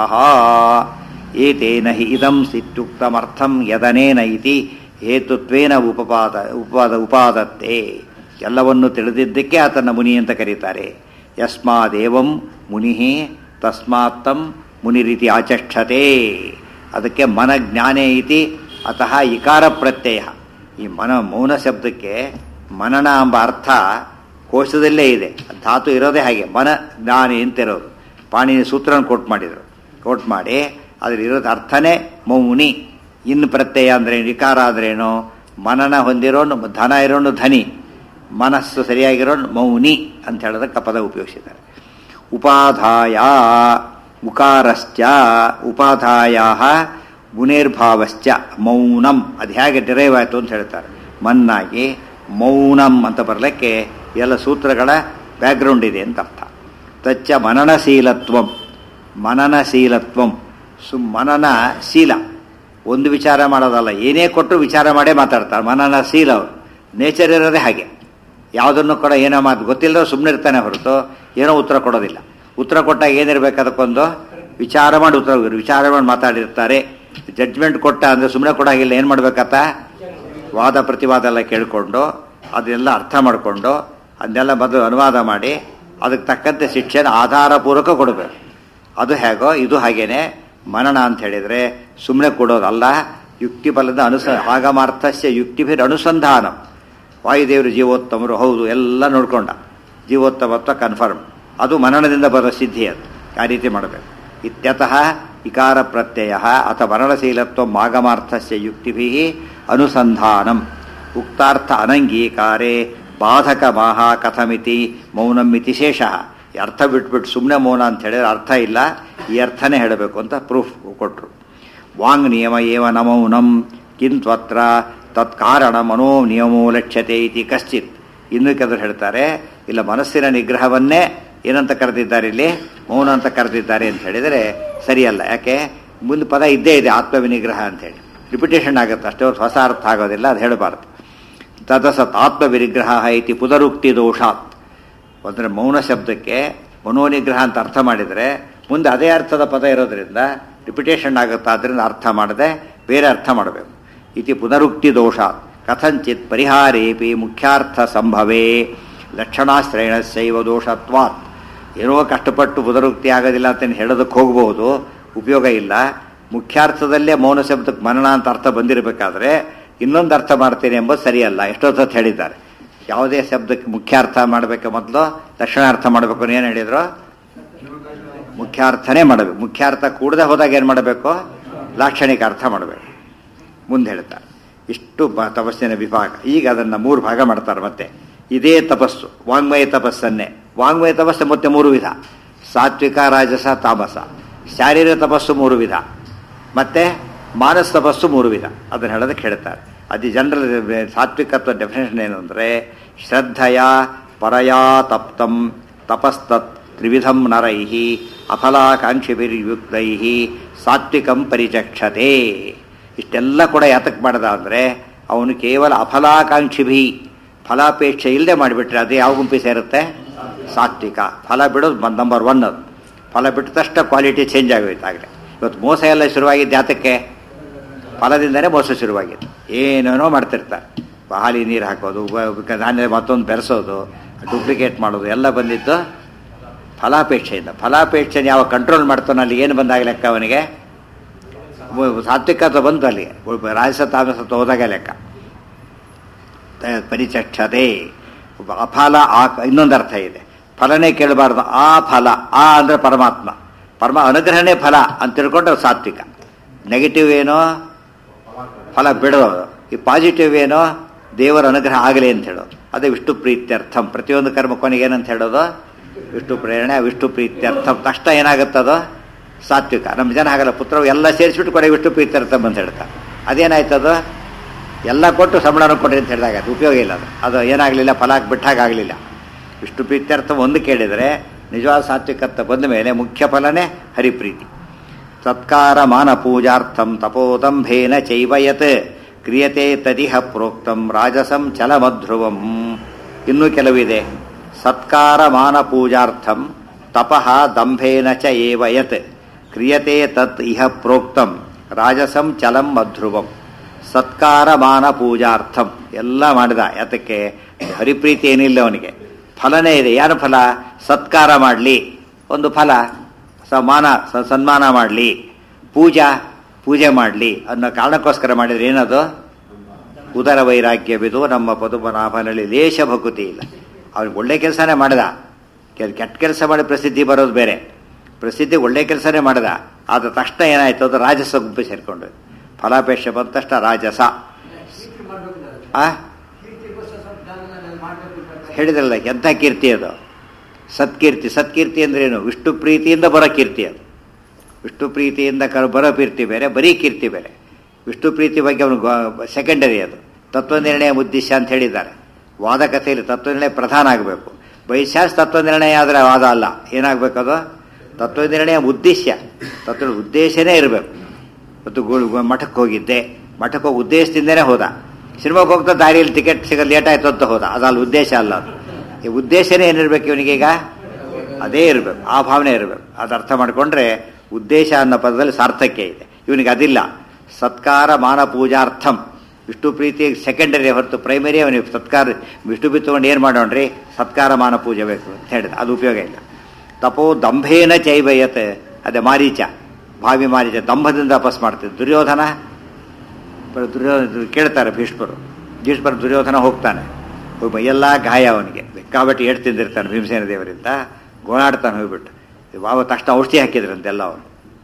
ಏತೇನ ಹಿ ಇದಂ ಸಿತ್ಯುಕ್ತಮರ್ಥಂ ಯದನೇನ ಇತಿ ಹೇತುತ್ವೇನ ಉಪಪಾದ ಉಪಾದ ಉಪಾದತ್ತೆ ಎಲ್ಲವನ್ನು ತಿಳಿದಿದ್ದಕ್ಕೆ ಆತನ ಮುನಿ ಅಂತ ಕರೀತಾರೆ ಯಸ್ಮಾದೇವಂ ಮುನಿ ತಸ್ಮಾತ್ತಂ ಮುನಿರಿತಿ ಆಚಕ್ಷತೆ ಅದಕ್ಕೆ ಮನಜ್ಞಾನೇ ಇತಿ ಅತಃ ಇಕಾರ ಪ್ರತ್ಯಯ ಈ ಮನ ಮೌನ ಶಬ್ದಕ್ಕೆ ಮನನ ಎಂಬ ಅರ್ಥ ಕೋಶದಲ್ಲೇ ಇದೆ ಧಾತು ಇರೋದೇ ಹಾಗೆ ಮನ ಜ್ಞಾನಿ ಅಂತಿರೋದು ಪಾಣಿನಿ ಸೂತ್ರನ ಕೋಟ್ ಮಾಡಿದರು ಕೋಟ್ ಮಾಡಿ ಅದ್ರ ಇರೋದು ಅರ್ಥನೇ ಮೌನಿ ಇನ್ನು ಪ್ರತ್ಯಯ ಅಂದ್ರೆ ವಿಕಾರ ಅಂದ್ರೇನು ಮನನ ಹೊಂದಿರೋನು ಧನ ಇರೋನು ಧನಿ ಮನಸ್ಸು ಸರಿಯಾಗಿರೋನು ಮೌನಿ ಅಂತ ಹೇಳೋದಕ್ಕೆ ಪದ ಉಪಯೋಗಿಸಿದ್ದಾರೆ ಉಪಾಧಾಯ ಉಕಾರಶ್ಚ ಉಪಾಧಾಯ ಗುಣೇರ್ಭಾವಶ್ಚ ಮೌನಂ ಅದು ಹೇಗೆ ಡಿರೈವ್ ಆಯಿತು ಅಂತ ಹೇಳ್ತಾರೆ ಮನ್ನಾಗಿ ಮೌನಂ ಅಂತ ಬರಲಿಕ್ಕೆ ಎಲ್ಲ ಸೂತ್ರಗಳ ಬ್ಯಾಕ್ಗ್ರೌಂಡ್ ಇದೆ ಅಂತ ಅರ್ಥ ತಚ್ಚ ಮನನಶೀಲತ್ವಂ ಮನನಶೀಲತ್ವಂ ಸು ಮನನ ಶೀಲ ಒಂದು ವಿಚಾರ ಮಾಡೋದಲ್ಲ ಏನೇ ಕೊಟ್ಟರು ವಿಚಾರ ಮಾಡೇ ಮಾತಾಡ್ತಾರೆ ಮನನಶೀಲ ಅವರು ನೇಚರ್ ಇರೋದೇ ಹಾಗೆ ಯಾವುದನ್ನು ಕೂಡ ಏನೋ ಮಾತು ಗೊತ್ತಿಲ್ಲದ ಸುಮ್ಮನೆ ಇರ್ತಾನೆ ಹೊರತು ಏನೋ ಉತ್ತರ ಕೊಡೋದಿಲ್ಲ ಉತ್ತರ ಕೊಟ್ಟಾಗ ಏನಿರ್ಬೇಕು ಅದಕ್ಕೊಂದು ವಿಚಾರ ಮಾಡಿ ಉತ್ತರ ವಿಚಾರ ಮಾಡಿ ಮಾತಾಡಿರ್ತಾರೆ ಜಡ್ಜ್ಮೆಂಟ್ ಕೊಟ್ಟ ಅಂದರೆ ಸುಮ್ಮನೆ ಕೊಡಾಗಿಲ್ಲ ಏನು ಮಾಡ್ಬೇಕತ್ತ ವಾದ ಪ್ರತಿವಾದ ಎಲ್ಲ ಕೇಳಿಕೊಂಡು ಅದನ್ನೆಲ್ಲ ಅರ್ಥ ಮಾಡಿಕೊಂಡು ಅದನ್ನೆಲ್ಲ ಮೊದಲು ಅನುವಾದ ಮಾಡಿ ಅದಕ್ಕೆ ತಕ್ಕಂತೆ ಶಿಕ್ಷಣ ಆಧಾರಪೂರ್ವಕ ಕೊಡಬೇಕು ಅದು ಹೇಗೋ ಇದು ಹಾಗೇನೆ ಮನನ ಅಂತ ಹೇಳಿದರೆ ಸುಮ್ಮನೆ ಕೊಡೋದಲ್ಲ ಯುಕ್ತಿ ಬಲದ ಅನುಸ ಆಗಮಾರ್ಥಸ್ಯ ಯುಕ್ತಿಭಿರ್ ಅನುಸಂಧಾನ ವಾಯುದೇವರು ಜೀವೋತ್ತಮರು ಹೌದು ಎಲ್ಲ ನೋಡ್ಕೊಂಡ ಜೀವೋತ್ತಮತ್ವ ಕನ್ಫರ್ಮ್ ಅದು ಮನನದಿಂದ ಬರೋ ಸಿದ್ಧಿ ಅದು ಆ ರೀತಿ ಮಾಡಬೇಕು ಇತ್ಯತಃ ಇಕಾರ ಪ್ರತ್ಯಯ ಅಥ ವರ್ಣಶೀಲತ್ವ ಆಗಮಾರ್ಥಸ್ಯ ಯುಕ್ತಿಭಿ ಅನುಸಂಧಾನಂ ಉಕ್ತಾರ್ಥ ಅನಂಗೀಕಾರೆ ಬಾಧಕ ಮಾಹ ಕಥಮಿತಿ ಮೌನಮಿತಿ ಶೇಷ ಈ ಅರ್ಥ ಬಿಟ್ಬಿಟ್ಟು ಸುಮ್ಮನೆ ಮೌನ ಅಂತ ಹೇಳಿದ್ರೆ ಅರ್ಥ ಇಲ್ಲ ಈ ಅರ್ಥನೇ ಹೇಳಬೇಕು ಅಂತ ಪ್ರೂಫ್ ಕೊಟ್ಟರು ವಾಂಗ್ ನಿಯಮ ಏವ ನ ಮೌನಂ ಕಿಂತ್ವತ್ರ ತತ್ಕಾರಣ ಮನೋ ನಿಯಮೋ ಲಕ್ಷ್ಯತೆ ಇತಿ ಕಶ್ಚಿತ್ ಇನ್ನು ಕೆಲವರು ಹೇಳ್ತಾರೆ ಇಲ್ಲ ಮನಸ್ಸಿನ ನಿಗ್ರಹವನ್ನೇ ಏನಂತ ಕರೆದಿದ್ದಾರೆ ಇಲ್ಲಿ ಮೌನ ಅಂತ ಕರೆದಿದ್ದಾರೆ ಅಂತ ಹೇಳಿದರೆ ಸರಿಯಲ್ಲ ಯಾಕೆ ಮುಂದೆ ಪದ ಇದ್ದೇ ಇದೆ ಆತ್ಮವಿನಿಗ್ರಹ ಅಂತೇಳಿ ರಿಪಿಟೇಷನ್ ಆಗುತ್ತೆ ಅಷ್ಟೇ ಹೊರತು ಹೊಸ ಅರ್ಥ ಆಗೋದಿಲ್ಲ ಅದು ಹೇಳಬಾರ್ದು ತದಸತ್ ಆತ್ಮವಿನಿಗ್ರಹ ಇತಿ ಪುನರುಕ್ತಿ ದೋಷಾತ್ ಅಂದರೆ ಮೌನ ಶಬ್ದಕ್ಕೆ ಮನೋನಿಗ್ರಹ ಅಂತ ಅರ್ಥ ಮಾಡಿದರೆ ಮುಂದೆ ಅದೇ ಅರ್ಥದ ಪದ ಇರೋದ್ರಿಂದ ರಿಪಿಟೇಷನ್ ಆಗುತ್ತೆ ಆದ್ದರಿಂದ ಅರ್ಥ ಮಾಡದೆ ಬೇರೆ ಅರ್ಥ ಮಾಡಬೇಕು ಇತಿ ಪುನರುಕ್ತಿ ದೋಷ ಕಥಂಚಿತ್ ಪರಿಹಾರೇಪಿ ಮುಖ್ಯಾರ್ಥ ಸಂಭವೇ ಲಕ್ಷಣಾಶ್ರಯಣಸ್ಯೈವ ದೋಷತ್ವಾತ್ ಏನೋ ಕಷ್ಟಪಟ್ಟು ಪುನರುಕ್ತಿ ಆಗೋದಿಲ್ಲ ಅಂತ ಹೇಳೋದಕ್ಕೆ ಹೋಗ್ಬೋದು ಉಪಯೋಗ ಇಲ್ಲ ಮುಖ್ಯಾರ್ಥದಲ್ಲೇ ಮೌನ ಶಬ್ದಕ್ಕೆ ಮನನ ಅಂತ ಅರ್ಥ ಬಂದಿರಬೇಕಾದ್ರೆ ಇನ್ನೊಂದು ಅರ್ಥ ಮಾಡ್ತೇನೆ ಎಂಬುದು ಸರಿಯಲ್ಲ ಎಷ್ಟೊತ್ತು ಹೇಳಿದ್ದಾರೆ ಯಾವುದೇ ಶಬ್ದಕ್ಕೆ ಮುಖ್ಯಾರ್ಥ ಮಾಡಬೇಕು ಮೊದಲು ದಕ್ಷಿಣಾರ್ಥ ಮಾಡಬೇಕು ಅಂತ ಏನು ಹೇಳಿದ್ರು ಮುಖ್ಯಾರ್ಥನೇ ಮಾಡಬೇಕು ಮುಖ್ಯಾರ್ಥ ಕೂಡದೆ ಹೋದಾಗ ಏನು ಮಾಡಬೇಕು ಲಾಕ್ಷಣಿಕ ಅರ್ಥ ಮಾಡಬೇಕು ಮುಂದೆ ಹೇಳ್ತಾರೆ ಇಷ್ಟು ಬ- ತಪಸ್ಸಿನ ವಿಭಾಗ ಈಗ ಅದನ್ನು ಮೂರು ಭಾಗ ಮಾಡ್ತಾರೆ ಮತ್ತೆ ಇದೇ ತಪಸ್ಸು ವಾಂಗ್ಮಯ ತಪಸ್ಸನ್ನೇ ವಾಂಗ್ಮಯ ತಪಸ್ಸು ಮತ್ತೆ ಮೂರು ವಿಧ ಸಾತ್ವಿಕ ರಾಜಸ ತಾಮಸ ಶಾರೀರಿಕ ತಪಸ್ಸು ಮೂರು ವಿಧ ಮತ್ತೆ ಮಾನಸ ತಪಸ್ಸು ಮೂರು ವಿಧ ಅದನ್ನು ಹೇಳೋದಕ್ಕೆ ಹೇಳ್ತಾರೆ ಅದು ಜನರಲ್ ಸಾತ್ವಿಕತ್ವ ಡೆಫಿನೇಷನ್ ಏನು ಅಂದರೆ ಶ್ರದ್ಧೆಯ ಪರಯಾ ತಪ್ತಂ ತಪಸ್ತತ್ ತ್ರಿವಿಧಂ ನರೈ ಅಫಲಾಕಾಂಕ್ಷಿಭಿರ್ಯುಕ್ತೈ ಸಾತ್ವಿಕಂ ಪರಿಚಕ್ಷತೆ ಇಷ್ಟೆಲ್ಲ ಕೂಡ ಯಾತಕ್ಕೆ ಮಾಡ್ದ ಅಂದರೆ ಅವನು ಕೇವಲ ಅಫಲಾಕಾಂಕ್ಷಿಭಿ ಫಲಾಪೇಕ್ಷೆ ಇಲ್ಲದೆ ಮಾಡಿಬಿಟ್ರೆ ಅದು ಯಾವ ಗುಂಪಿ ಸೇರುತ್ತೆ ಸಾತ್ವಿಕ ಫಲ ಬಿಡೋದು ನಂಬರ್ ಒನ್ ಅದು ಫಲ ಬಿಟ್ಟ ತಕ್ಷಣ ಕ್ವಾಲಿಟಿ ಚೇಂಜ್ ಆಗೋಯ್ತು ಆಗಲೇ ಇವತ್ತು ಮೋಸ ಎಲ್ಲ ಶುರುವಾಗಿದ್ದು ಯಾತಕ್ಕೆ ಫಲದಿಂದನೇ ಮೋಸ ಶುರುವಾಗಿತ್ತು ಏನೇನೋ ಮಾಡ್ತಿರ್ತಾರೆ ಹಾಲಿ ನೀರು ಹಾಕೋದು ಉಪ- ಧಾನ್ಯ ಮತ್ತೊಂದು ಬೆರೆಸೋದು ಡೂಪ್ಲಿಕೇಟ್ ಮಾಡೋದು ಎಲ್ಲ ಬಂದಿದ್ದು ಫಲಾಪೇಕ್ಷೆಯಿಂದ ಫಲಾಪೇಕ್ಷೆನ ಯಾವ ಕಂಟ್ರೋಲ್ ಮಾಡ್ತಾನೋ ಅಲ್ಲಿ ಏನು ಬಂದಾಗ ಲೆಕ್ಕ ಅವನಿಗೆ ವ- ಸಾತ್ವಿಕತ್ವ ಬಂತು ಅಲ್ಲಿ ರಾಜಸ ತಾಮಸತ್ವ ಹೋದಾಗ ಲೆಕ್ಕ ತ- ಪರಿಚಕ್ಷತೆ ಅಫಲ ಆ ಇನ್ನೊಂದು ಅರ್ಥ ಇದೆ ಫಲನೇ ಕೇಳಬಾರ್ದು ಆ ಫಲ ಆ ಅಂದ್ರೆ ಪರಮಾತ್ಮ ಪರಮ ಅನುಗ್ರಹನೇ ಫಲ ಅಂತ ತಿಳ್ಕೊಂಡ್ರೆ ಸಾತ್ವಿಕ ನೆಗೆಟಿವ್ ಏನೋ ಫಲ ಬಿಡೋದು ಈ ಪಾಸಿಟಿವ್ ಏನೋ ದೇವರ ಅನುಗ್ರಹ ಆಗಲಿ ಅಂತ ಹೇಳೋದು ಅದೇ ವಿಷ್ಣು ಪ್ರೀತ್ಯರ್ಥಂ ಪ್ರತಿಯೊಂದು ಕರ್ಮ ಕೊನೆಗೆ ಏನಂತ ಹೇಳೋದು ವಿಷ್ಣು ಪ್ರೇರಣೆ ವಿಷ್ಣು ಪ್ರೀತ್ಯರ್ಥಂ ತಕ್ಷಣ ಏನಾಗುತ್ತದು ಸಾತ್ವಿಕ ನಮ್ಮ ಜನ ಆಗಲ್ಲ ಪುತ್ರ ಎಲ್ಲ ಸೇರಿಸ್ಬಿಟ್ಟು ಕೊನೆಗೆ ವಿಷ್ಣು ಪ್ರೀತ್ಯರ್ಥಂ ಅಂತ ಹೇಳ್ತಾರೆ ಅದೇನಾಯ್ತದು ಎಲ್ಲ ಕೊಟ್ಟು ಸಂಬಳನ ಕೊಡ್ರಿ ಅಂತ ಹೇಳಿದಾಗ ಅದು ಉಪಯೋಗ ಇಲ್ಲ ಅದು ಅದು ಏನಾಗಲಿಲ್ಲ ಫಲ ಬಿಟ್ಟಾಗ ಆಗಲಿಲ್ಲ ವಿಷ್ಣು ಪ್ರೀತ್ಯರ್ಥ ಒಂದು ಕೇಳಿದರೆ ನಿಜವಾದ ಸಾತ್ವಿಕತ್ವ ಬಂದ ಮೇಲೆ ಮುಖ್ಯ ಫಲನೇ ಹರಿಪ್ರೀತಿ ಸತ್ಕಾರ ಮಾನ ಪೂಜಾರ್ಥಂ ತಪೋದಂಭೇನ ಚೈವಯತ್ ಕ್ರಿಯತೆ ತದಿಹ ಪ್ರೋಕ್ತಂ ರಾಜಸಂ ಚಲಮಧ್ರುವಂ ಇನ್ನೂ ಕೆಲವಿದೆ ಸತ್ಕಾರ ಮಾನ ಪೂಜಾರ್ಥಂ ತಪಃ ದಂಭೇನ ಚ ಏವ ಯತ್ ಕ್ರಿಯತೆ ತತ್ ಇಹ ಪ್ರೋಕ್ತಂ ರಾಜಸಂ ಚಲಂ ಮಧ್ರುವಂ ಸತ್ಕಾರ ಮಾನ ಪೂಜಾರ್ಥಂ ಎಲ್ಲ ಮಾಡಿದ ಯಾತಕ್ಕೆ ಹರಿಪ್ರೀತಿ ಏನಿಲ್ಲ ಅವನಿಗೆ ಫಲನೇ ಇದೆ ಯಾರ ಫಲ ಸತ್ಕಾರ ಮಾಡಲಿ ಒಂದು ಫಲ ಸಮಾನ ಸ- ಸನ್ಮಾನ ಮಾಡಲಿ ಪೂಜಾ ಪೂಜೆ ಮಾಡಲಿ ಅನ್ನೋ ಕಾರಣಕ್ಕೋಸ್ಕರ ಮಾಡಿದ್ರೆ ಏನದು ಉದರ ವೈರಾಗ್ಯವಿದು ನಮ್ಮ ಪದುಮನಾಭನಲ್ಲಿ ಲೇಷ ಭಕುತಿ ಇಲ್ಲ ಅವ್ನಿಗೆ ಒಳ್ಳೆ ಕೆಲಸನೇ ಮಾಡಿದ ಕೆಲ್- ಕೆಟ್ಟ ಕೆಲಸ ಮಾಡಿ ಪ್ರಸಿದ್ಧಿ ಬರೋದು ಬೇರೆ ಪ್ರಸಿದ್ಧಿ ಒಳ್ಳೆ ಕೆಲಸನೇ ಮಾಡಿದ ಆದ ತಕ್ಷಣ ಏನಾಯ್ತು ಅದು ರಾಜಸ ಗುಂಪು ಸೇರ್ಕೊಂಡು ಫಲಾಪೇಕ್ಷೆ ಬಂದ ತಕ್ಷಣ ರಾಜಸ ಆ ಹೇಳಿದ್ರಲ್ಲ ಎಂಥ ಕೀರ್ತಿ ಅದು ಸತ್ಕೀರ್ತಿ ಸತ್ಕೀರ್ತಿ ಅಂದ್ರೇನು ವಿಷ್ಣು ಪ್ರೀತಿಯಿಂದ ಬರೋ ಕೀರ್ತಿ ಅದು ವಿಷ್ಣು ಪ್ರೀತಿಯಿಂದ ಕ ಬರೋ ಕೀರ್ತಿ ಬೇರೆ ಬರೀ ಕೀರ್ತಿ ಬೇರೆ ವಿಷ್ಣು ಪ್ರೀತಿ ಬಗ್ಗೆ ಅವನು ಸೆಕೆಂಡರಿ ಅದು ತತ್ವನಿರ್ಣಯ ಉದ್ದೇಶ ಅಂತ ಹೇಳಿದ್ದಾರೆ ವಾದ ಕಥೆಯಲ್ಲಿ ತತ್ವನಿರ್ಣಯ ಪ್ರಧಾನ ಆಗಬೇಕು ಬೈಶಾಸ್ ತತ್ವನಿರ್ಣಯ ಆದರೆ ವಾದ ಅಲ್ಲ ಏನಾಗಬೇಕದು ತತ್ವನಿರ್ಣಯ ಉದ್ದೇಶ ತತ್ವ ಉದ್ದೇಶನೇ ಇರಬೇಕು ಮತ್ತು ಗು- ಗು- ಮಠಕ್ಕೆ ಹೋಗಿದ್ದೆ ಮಠಕ್ಕೆ ಹೋಗಿ ಉದ್ದೇಶದಿಂದನೇ ಹೋದ ಸಿನಿಮಾಗೆ ಹೋಗ್ತಾ ದಾರಿಯಲ್ಲಿ ಟಿಕೆಟ್ ಸಿಗೋದು ಲೇಟ್ ಆಯ್ತು ಅಂತ ಹೋದ ಅದಲ್ಲ ಉದ್ದೇಶ ಅಲ್ಲ ಅದು ಈ ಉದ್ದೇಶನೇ ಏನಿರ್ಬೇಕು ಇವನಿಗೀಗ ಅದೇ ಇರಬೇಕು ಆ ಭಾವನೆ ಇರಬೇಕು ಅದು ಅರ್ಥ ಮಾಡಿಕೊಂಡ್ರೆ ಉದ್ದೇಶ ಅನ್ನೋ ಪದದಲ್ಲಿ ಸಾರ್ಥಕ್ಯ ಇದೆ ಇವನಿಗೆ ಅದಿಲ್ಲ ಸತ್ಕಾರ ಮಾನ ಪೂಜಾರ್ಥಂ ವಿಷ್ಣು ಪ್ರೀತಿ ಸೆಕೆಂಡರಿ ಹೊರತು ಪ್ರೈಮರಿ ಅವನಿಗೆ ಸತ್ಕಾರ ವಿಷ್ಣು ಪ್ರೀತಿ ತಗೊಂಡು ಏನು ಮಾಡೋಣ್ರಿ ಸತ್ಕಾರ ಮಾನ ಪೂಜೆ ಬೇಕು ಅಂತ ಹೇಳಿದ ಅದು ಉಪಯೋಗ ಇಲ್ಲ ತಪೋ ದಂಭೇನ ಚೈವಯತ್ ಅದೇ ಮಾರೀಚ ಭಾವಿ ಮಾರೀಚ ದಂಭದಿಂದ ತಪಸ್ ಮಾಡ್ತಿದ್ದ ದುರ್ಯೋಧನ ಬ- ದುರ್ಯೋಧನ ಕೇಳ್ತಾರೆ ಭೀಷ್ಮರು ಭೀಷ್ಮರ ದುರ್ಯೋಧನ ಹೋಗ್ತಾನೆ ಒಬ್ಬ ಎಲ್ಲ ಗಾಯ ಅವನಿಗೆ ಬೇಕಾಬಟ್ಟಿ ಏಟ್ ತಿಂದಿರ್ತಾನೆ ಭೀಮಸೇನ ದೇವರಿಂದ ಗೋಳಾಡ್ತಾನೆ ಹೋಗ್ಬಿಟ್ಟು ಬಾವ ತಕ್ಷಣ ಔಷಧಿ ಹಾಕಿದ್ರಂತೆ ಎಲ್ಲ ಅವನು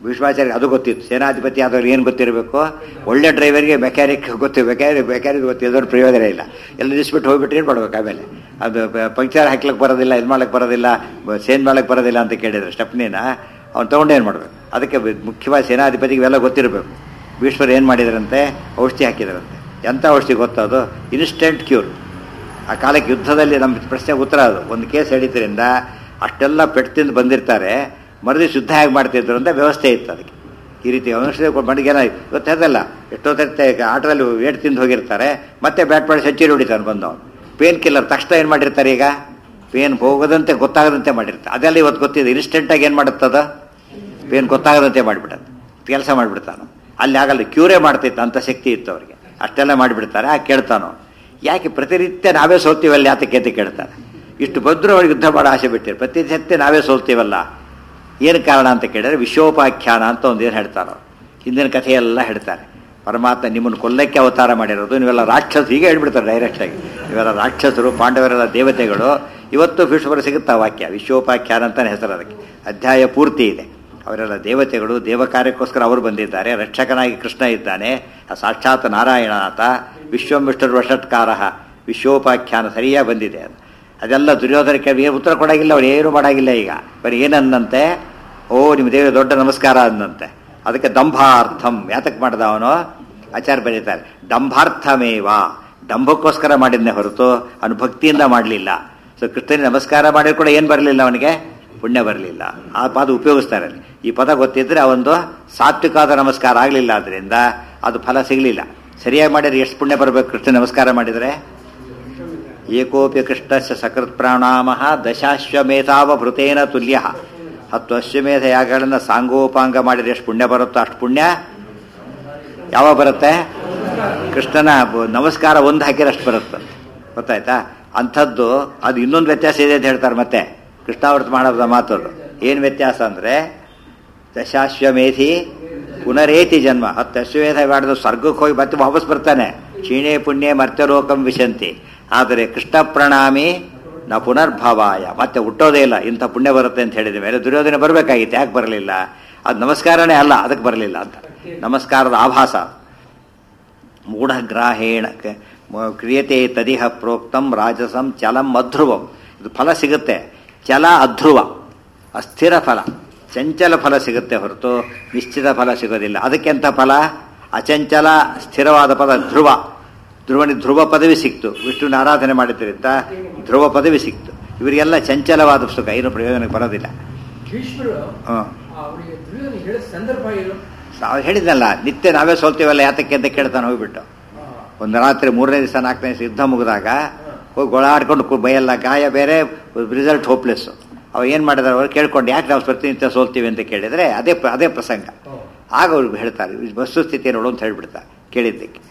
ಭೀಷ್ಮಾಚಾರ್ಯ ಅದು ಗೊತ್ತಿತ್ತು ಸೇನಾಧಿಪತಿ ಆದವ್ರು ಏನು ಗೊತ್ತಿರಬೇಕು ಒಳ್ಳೆ ಡ್ರೈವರ್ಗೆ ಮೆಕ್ಯಾನಿಕ್ ಗೊತ್ತು ಮೆಕ್ಯಾನಿಕ್ ಮೆಕ್ಯಾನಿಕ್ ಗೊತ್ತಿದ್ದವ್ರು ಪ್ರಯೋಜನ ಇಲ್ಲ ಎಲ್ಲ ನಿಲ್ಲಿಸ್ಬಿಟ್ಟು ಹೋಗ್ಬಿಟ್ಟು ಏನು ಮಾಡ್ಬೇಕು ಆಮೇಲೆ ಅದು ಪಂಕ್ಚರ್ ಹಾಕ್ಲಿಕ್ಕೆ ಬರೋದಿಲ್ಲ ಇದು ಮಾಡ್ಲಿಕ್ಕೆ ಬರೋದಿಲ್ಲ ಸೇನ್ ಮಾಡ್ಲಿಕ್ಕೆ ಬರೋದಿಲ್ಲ ಅಂತ ಕೇಳಿದ್ರು ಸ್ಟೆಪ್ನಿನ ಅವ್ನು ತೊಗೊಂಡು ಏನು ಮಾಡಬೇಕು ಅದಕ್ಕೆ ಮುಖ್ಯವಾಗಿ ಸೇನಾಧಿಪತಿಗೆ ಇವೆಲ್ಲ ಗೊತ್ತಿರಬೇಕು ಭೀಷ್ಮರು ಏನು ಮಾಡಿದ್ರಂತೆ ಔಷಧಿ ಹಾಕಿದ್ರಂತೆ ಎಂಥ ಔಷಧಿ ಗೊತ್ತದು ಇನ್ಸ್ಟೆಂಟ್ ಕ್ಯೂರ್ ಆ ಕಾಲಕ್ಕೆ ಯುದ್ಧದಲ್ಲಿ ನಮ್ಮ ಪ್ರಶ್ನೆಗೆ ಉತ್ತರ ಅದು ಒಂದು ಕೇಸ್ ಹಿಡಿದ್ರಿಂದ ಅಷ್ಟೆಲ್ಲ ಪೆಟ್ಟು ತಿಂದು ಬಂದಿರ್ತಾರೆ ಮರದಿ ಶುದ್ಧ ಹೇಗೆ ಮಾಡ್ತಿದ್ರು ಅಂತ ವ್ಯವಸ್ಥೆ ಇತ್ತು ಅದಕ್ಕೆ ಈ ರೀತಿ ಔಷಧಿ ಮಡಿಗೆನ ಇವತ್ತು ಅದಲ್ಲ ಎಷ್ಟೊತ್ತೆ ಆಟದಲ್ಲಿ ವೇಟ್ ತಿಂದು ಹೋಗಿರ್ತಾರೆ ಮತ್ತೆ ಬ್ಯಾಟ್ ಮಾಡಿ ಸೆಂಚುರಿ ಹೊಡಿತಾನೆ ಬಂದವನು ಪೇನ್ ಕಿಲ್ಲರ್ ತಕ್ಷಣ ಏನು ಮಾಡಿರ್ತಾರೆ ಈಗ ಪೇನ್ ಹೋಗದಂತೆ ಗೊತ್ತಾಗದಂತೆ ಮಾಡಿರ್ತಾರೆ ಅದೆಲ್ಲ ಇವತ್ತು ಗೊತ್ತಿದೆ ಇನ್ಸ್ಟೆಂಟಾಗಿ ಏನು ಮಾಡುತ್ತದ ಪೇನ್ ಗೊತ್ತಾಗದಂತೆ ಮಾಡಿಬಿಟ್ಟದು ಕೆಲಸ ಮಾಡಿಬಿಡ್ತಾನು ಅಲ್ಲಿ ಆಗಲ್ಲ ಕ್ಯೂರೇ ಮಾಡ್ತಿತ್ತು ಅಂತ ಶಕ್ತಿ ಇತ್ತು ಅವರಿಗೆ ಅಷ್ಟೆಲ್ಲ ಮಾಡಿಬಿಡ್ತಾರೆ ಆ ಕೇಳ್ತಾನೋ ಯಾಕೆ ಪ್ರತಿನಿತ್ಯ ನಾವೇ ಸೋಲ್ತೀವಲ್ಲ ಯಾತಕ್ಕೆ ಅಂತ ಕೇಳ್ತಾರೆ ಇಷ್ಟು ಬಂದರೂ ಅವ್ರಿಗೆ ಯುದ್ಧ ಮಾಡೋ ಆಸೆ ಬಿಟ್ಟಿರು ಪ್ರತಿನಿತ್ಯ ನಾವೇ ಸೋಲ್ತೀವಲ್ಲ ಏನು ಕಾರಣ ಅಂತ ಕೇಳಿದ್ರೆ ವಿಶ್ವೋಪಾಖ್ಯಾನ ಅಂತ ಒಂದು ಏನು ಹೇಳ್ತಾರೋ ಹಿಂದಿನ ಕಥೆಯೆಲ್ಲ ಹೇಳ್ತಾರೆ ಪರಮಾತ್ಮ ನಿಮ್ಮನ್ನು ಕೊಲ್ಲಕ್ಕೆ ಅವತಾರ ಮಾಡಿರೋದು ನೀವೆಲ್ಲ ರಾಕ್ಷಸ ಹೀಗೆ ಹೇಳ್ಬಿಡ್ತಾರೆ ಡೈರೆಕ್ಟಾಗಿ ನೀವೆಲ್ಲ ರಾಕ್ಷಸರು ಪಾಂಡವರೆಲ್ಲ ದೇವತೆಗಳು ಇವತ್ತು ಭೀಷ್ಮರು ಸಿಗುತ್ತಾ ವಾಕ್ಯ ವಿಶ್ವೋಪಾಖ್ಯಾನ ಅಂತಾನೆ ಹೆಸರು ಅದಕ್ಕೆ ಅಧ್ಯಾಯ ಪೂರ್ತಿ ಇದೆ ಅವರೆಲ್ಲ ದೇವತೆಗಳು ದೇವ ಕಾರ್ಯಕ್ಕೋಸ್ಕರ ಅವರು ಬಂದಿದ್ದಾರೆ ರಕ್ಷಕನಾಗಿ ಕೃಷ್ಣ ಇದ್ದಾನೆ ಆ ಸಾಕ್ಷಾತ್ ನಾರಾಯಣನಾಥ ವಿಶ್ವಮಿಷ್ಟರ್ ವಷಟ್ಕಾರ ವಿಶ್ವೋಪಾಖ್ಯಾನ ಸರಿಯಾಗಿ ಬಂದಿದೆ ಅದು ಅದೆಲ್ಲ ದುರ್ಯೋಧನಕ್ಕೆ ಏನು ಉತ್ತರ ಕೊಡಾಗಿಲ್ಲ ಅವ್ರು ಏನು ಮಾಡಾಗಿಲ್ಲ ಈಗ ಬರೀ ಏನಂದಂತೆ ಓ ನಿಮ್ಮ ದೇವರ ದೊಡ್ಡ ನಮಸ್ಕಾರ ಅಂದಂತೆ ಅದಕ್ಕೆ ದಂಭಾರ್ಥಂ ಯಾತಕ್ಕೆ ಮಾಡ್ದ ಅವನು ಆಚಾರ್ಯ ಬರೀತಾರೆ ದಂಭಾರ್ಥಮೇವ ದಂಭಕ್ಕೋಸ್ಕರ ಮಾಡಿದ್ನೇ ಹೊರತು ಅವನು ಭಕ್ತಿಯಿಂದ ಮಾಡಲಿಲ್ಲ ಸೊ ಕೃಷ್ಣನಿಗೆ ನಮಸ್ಕಾರ ಮಾಡಿದ್ರು ಕೂಡ ಏನು ಬರಲಿಲ್ಲ ಅವನಿಗೆ ಪುಣ್ಯ ಬರಲಿಲ್ಲ ಆ ಪದ ಉಪಯೋಗಿಸ್ತಾರೆ ಅಲ್ಲಿ. ಈ ಪದ ಗೊತ್ತಿದ್ರೆ ಆ ಒಂದು ಸಾತ್ವಿಕವಾದ ನಮಸ್ಕಾರ ಆಗಲಿಲ್ಲ ಅದರಿಂದ ಅದು ಫಲ ಸಿಗಲಿಲ್ಲ ಸರಿಯಾಗಿ ಮಾಡಿದ್ರೆ ಎಷ್ಟು ಪುಣ್ಯ ಬರಬೇಕು ಕೃಷ್ಣ ನಮಸ್ಕಾರ ಮಾಡಿದರೆ ಏಕೋಪಿ ಕೃಷ್ಣಸ್ಯ ಸಕೃತ್ ಪ್ರಾಣಾಮ ದಶಾಶ್ವಮೇಧಾವಭೃತೇನ ತುಲ್ಯ ಹತ್ತು ಅಶ್ವಮೇಧ ಯಾಗಗಳನ್ನು ಸಾಂಗೋಪಾಂಗ ಮಾಡಿದ್ರೆ ಎಷ್ಟು ಪುಣ್ಯ ಬರುತ್ತೋ ಅಷ್ಟು ಪುಣ್ಯ ಯಾವಾಗ ಬರುತ್ತೆ ಕೃಷ್ಣನ ಬ- ನಮಸ್ಕಾರ ಒಂದು ಹಾಕಿರಷ್ಟು ಬರುತ್ತೆ ಗೊತ್ತಾಯ್ತಾ ಅಂಥದ್ದು ಅದು ಇನ್ನೊಂದು ವ್ಯತ್ಯಾಸ ಇದೆ ಅಂತ ಹೇಳ್ತಾರೆ ಮತ್ತೆ ಕೃಷ್ಣಾವೃತ ಮಾಡೋದ ಮಾತದು ಏನು ವ್ಯತ್ಯಾಸ ಅಂದರೆ ದಶಾಶ್ವಮೇಧಿ ಪುನರೇತಿ ಜನ್ಮ ಹತ್ತು ಅಶ್ವಮೇಧ ಮಾಡಿದ ಸ್ವರ್ಗಕ್ಕೆ ಹೋಗಿ ಮತ್ತೆ ವಾಪಸ್ ಬರ್ತಾನೆ ಕ್ಷೀಣೆ ಪುಣ್ಯ ಮರ್ತ್ಯಲೋಕಂ ವಿಶಂತಿ ಆದರೆ ಕೃಷ್ಣ ಪ್ರಣಾಮಿ ನ ಪುನರ್ಭವಾಯ ಮತ್ತೆ ಹುಟ್ಟೋದೇ ಇಲ್ಲ ಇಂಥ ಪುಣ್ಯ ಬರುತ್ತೆ ಅಂತ ಹೇಳಿದ ಮೇಲೆ ದುರ್ಯೋಧನ ಬರಬೇಕಾಗಿತ್ತು ಯಾಕೆ ಬರಲಿಲ್ಲ ಅದು ನಮಸ್ಕಾರನೇ ಅಲ್ಲ ಅದಕ್ಕೆ ಬರಲಿಲ್ಲ ಅಂತ ನಮಸ್ಕಾರದ ಆಭಾಸ ಮೂಢಗ್ರಾಹೇಣ ಕ- ಮ- ಕ್ರಿಯತೆ ತದಿಹ ಪ್ರೋಕ್ತಂ ರಾಜಸಂ ಚಲಂ ಅಧ್ರುವಂ ಇದು ಫಲ ಸಿಗುತ್ತೆ ಚಲ ಅಧ್ರುವ ಅಸ್ಥಿರ ಫಲ ಚಂಚಲ ಫಲ ಸಿಗುತ್ತೆ ಹೊರತು ನಿಶ್ಚಿತ ಫಲ ಸಿಗೋದಿಲ್ಲ ಅದಕ್ಕೆಂಥ ಫಲ ಅಚಂಚಲ ಸ್ಥಿರವಾದ ಪದ ಧ್ರುವ ಧ್ರುವನಿ ಧ್ರುವ ಪದವಿ ಸಿಕ್ತು ವಿಷ್ಣುವಿನ ಆರಾಧನೆ ಮಾಡಿದ್ದರಿಂದ ಧ್ರುವ ಪದವಿ ಸಿಕ್ತು ಇವರಿಗೆಲ್ಲ ಚಂಚಲವಾದ ಸುಖ ಏನು ಪ್ರಯೋಜನಕ್ಕೆ ಬರೋದಿಲ್ಲ ಭೀಷ್ಮರು ಹ್ಮ್. ಅವರಿಗೆ ದುರ್ಯೋಧನ ಹೇಳಿದ ಸಂದರ್ಭ ಏನು ನಾವು ಹೇಳಿದ್ನಲ್ಲ ನಿತ್ಯ ನಾವೇ ಸೋಲ್ತೀವಲ್ಲ ಯಾತಕ್ಕೆ ಅಂತ ಕೇಳ್ತಾನೆ ಹೋಗ್ಬಿಟ್ಟು ಒಂದು ರಾತ್ರಿ ಮೂರನೇ ದಿವಸ ನಾಲ್ಕನೇ ದಿವಸ ಯುದ್ಧ ಮುಗಿದಾಗ ಹೋಗಿ ಗೊಳಾಡ್ಕೊಂಡು ಕು- ಬೈಯಲ್ಲ ಗಾಯ ಬೇರೆ ರಿಸಲ್ಟ್ ಹೋಪ್ಲೆಸ್ ಅವ ಏನು ಮಾಡಿದಾರೆ ಅವ್ರು ಕೇಳ್ಕೊಂಡು ಯಾಕೆ ನಾವು ಪ್ರತಿನಿತ್ಯ ಸೋಲ್ತೀವಿ ಅಂತ ಕೇಳಿದರೆ ಅದೇ ಪ್ರ- ಅದೇ ಪ್ರಸಂಗ ಆಗ ಅವ್ರು ಹೇಳ್ತಾರೆ ಈ ವಸ್ತುಸ್ಥಿತಿ ನೋಡು ಅಂತ ಹೇಳ್ಬಿಡ್ತಾರೆ ಕೇಳಿದ್ದಕ್ಕೆ